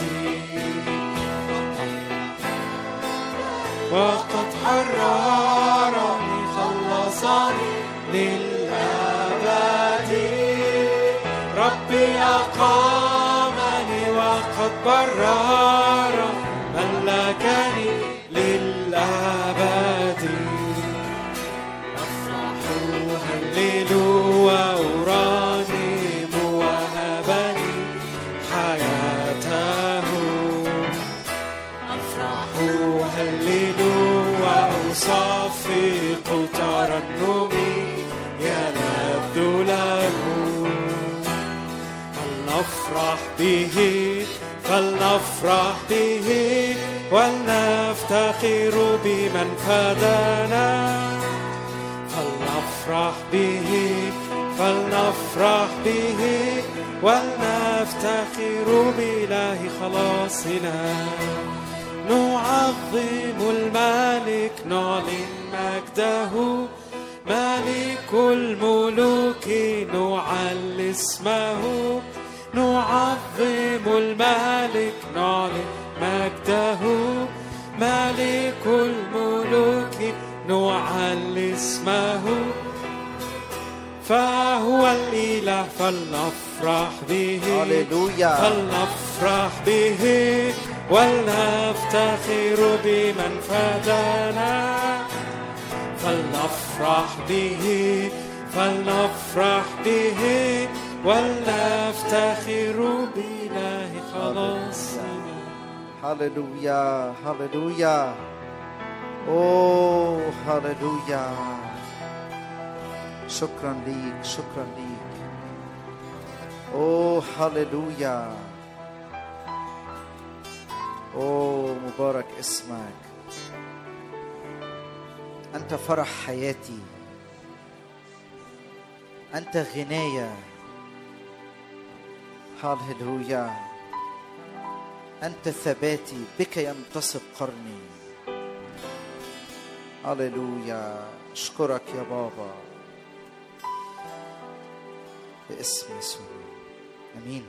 وقد حررني خلصني للأبد ربي أقامني وقد برر ملكني للأبد أفرح هللوا وأرانم وهبني حياته أفرح هللوا وأصفق ترنمي يلذ له فلنفرح به فلنفرح به ولنفتخر بمن فدانا فلنفرح به فلنفرح به ولنفتخر بإله خلاصنا نعظم الملك نعلن مجده ملك الملوك نعل اسمه نعظم الملك نعلن مجده ملك الملوك نعل اسمه فهو الإله فلنفرح به هللويا فلنفرح به ولنفتخر بمن فدانا فلنفرح به فلنفرح به ولنفتخر بإله خلاصنا هللويا هللويا اوه هللويا شكرا ليك شكرا ليك اوه هللويا اوه مبارك اسمك انت فرح حياتي انت غنايا هللويا أنت ثباتي بك ينتصب قرني هللويا أشكرك يا بابا باسم يسوع أمين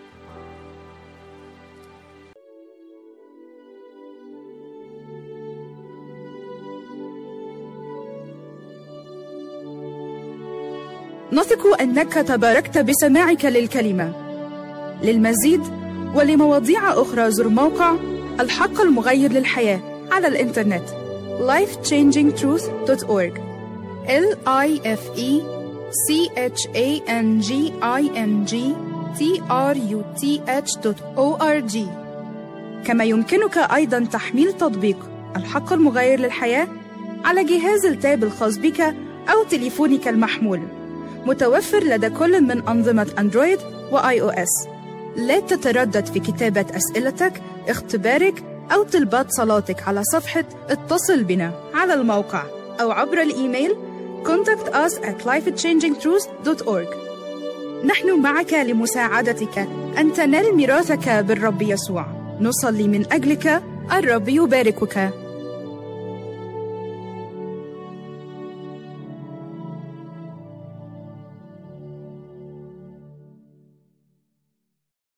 نثق انك تباركت بسماعك للكلمه للمزيد ولمواضيع اخرى زر موقع الحق المغير للحياة على الإنترنت lifechangingtruth.org l i f e c h a n g i n g t r u t h.org كما يمكنك أيضا تحميل تطبيق الحق المغير للحياة على جهاز التاب الخاص بك أو تليفونك المحمول متوفر لدى كل من أنظمة أندرويد وآي أو إس لا تتردد في كتابة أسئلتك اختبارك أو طلبات صلاتك على صفحة اتصل بنا على الموقع أو عبر الإيميل contact us at lifechangingtruth.org نحن معك لمساعدتك أن تنال ميراثك بالرب يسوع نصلي من أجلك الرب يباركك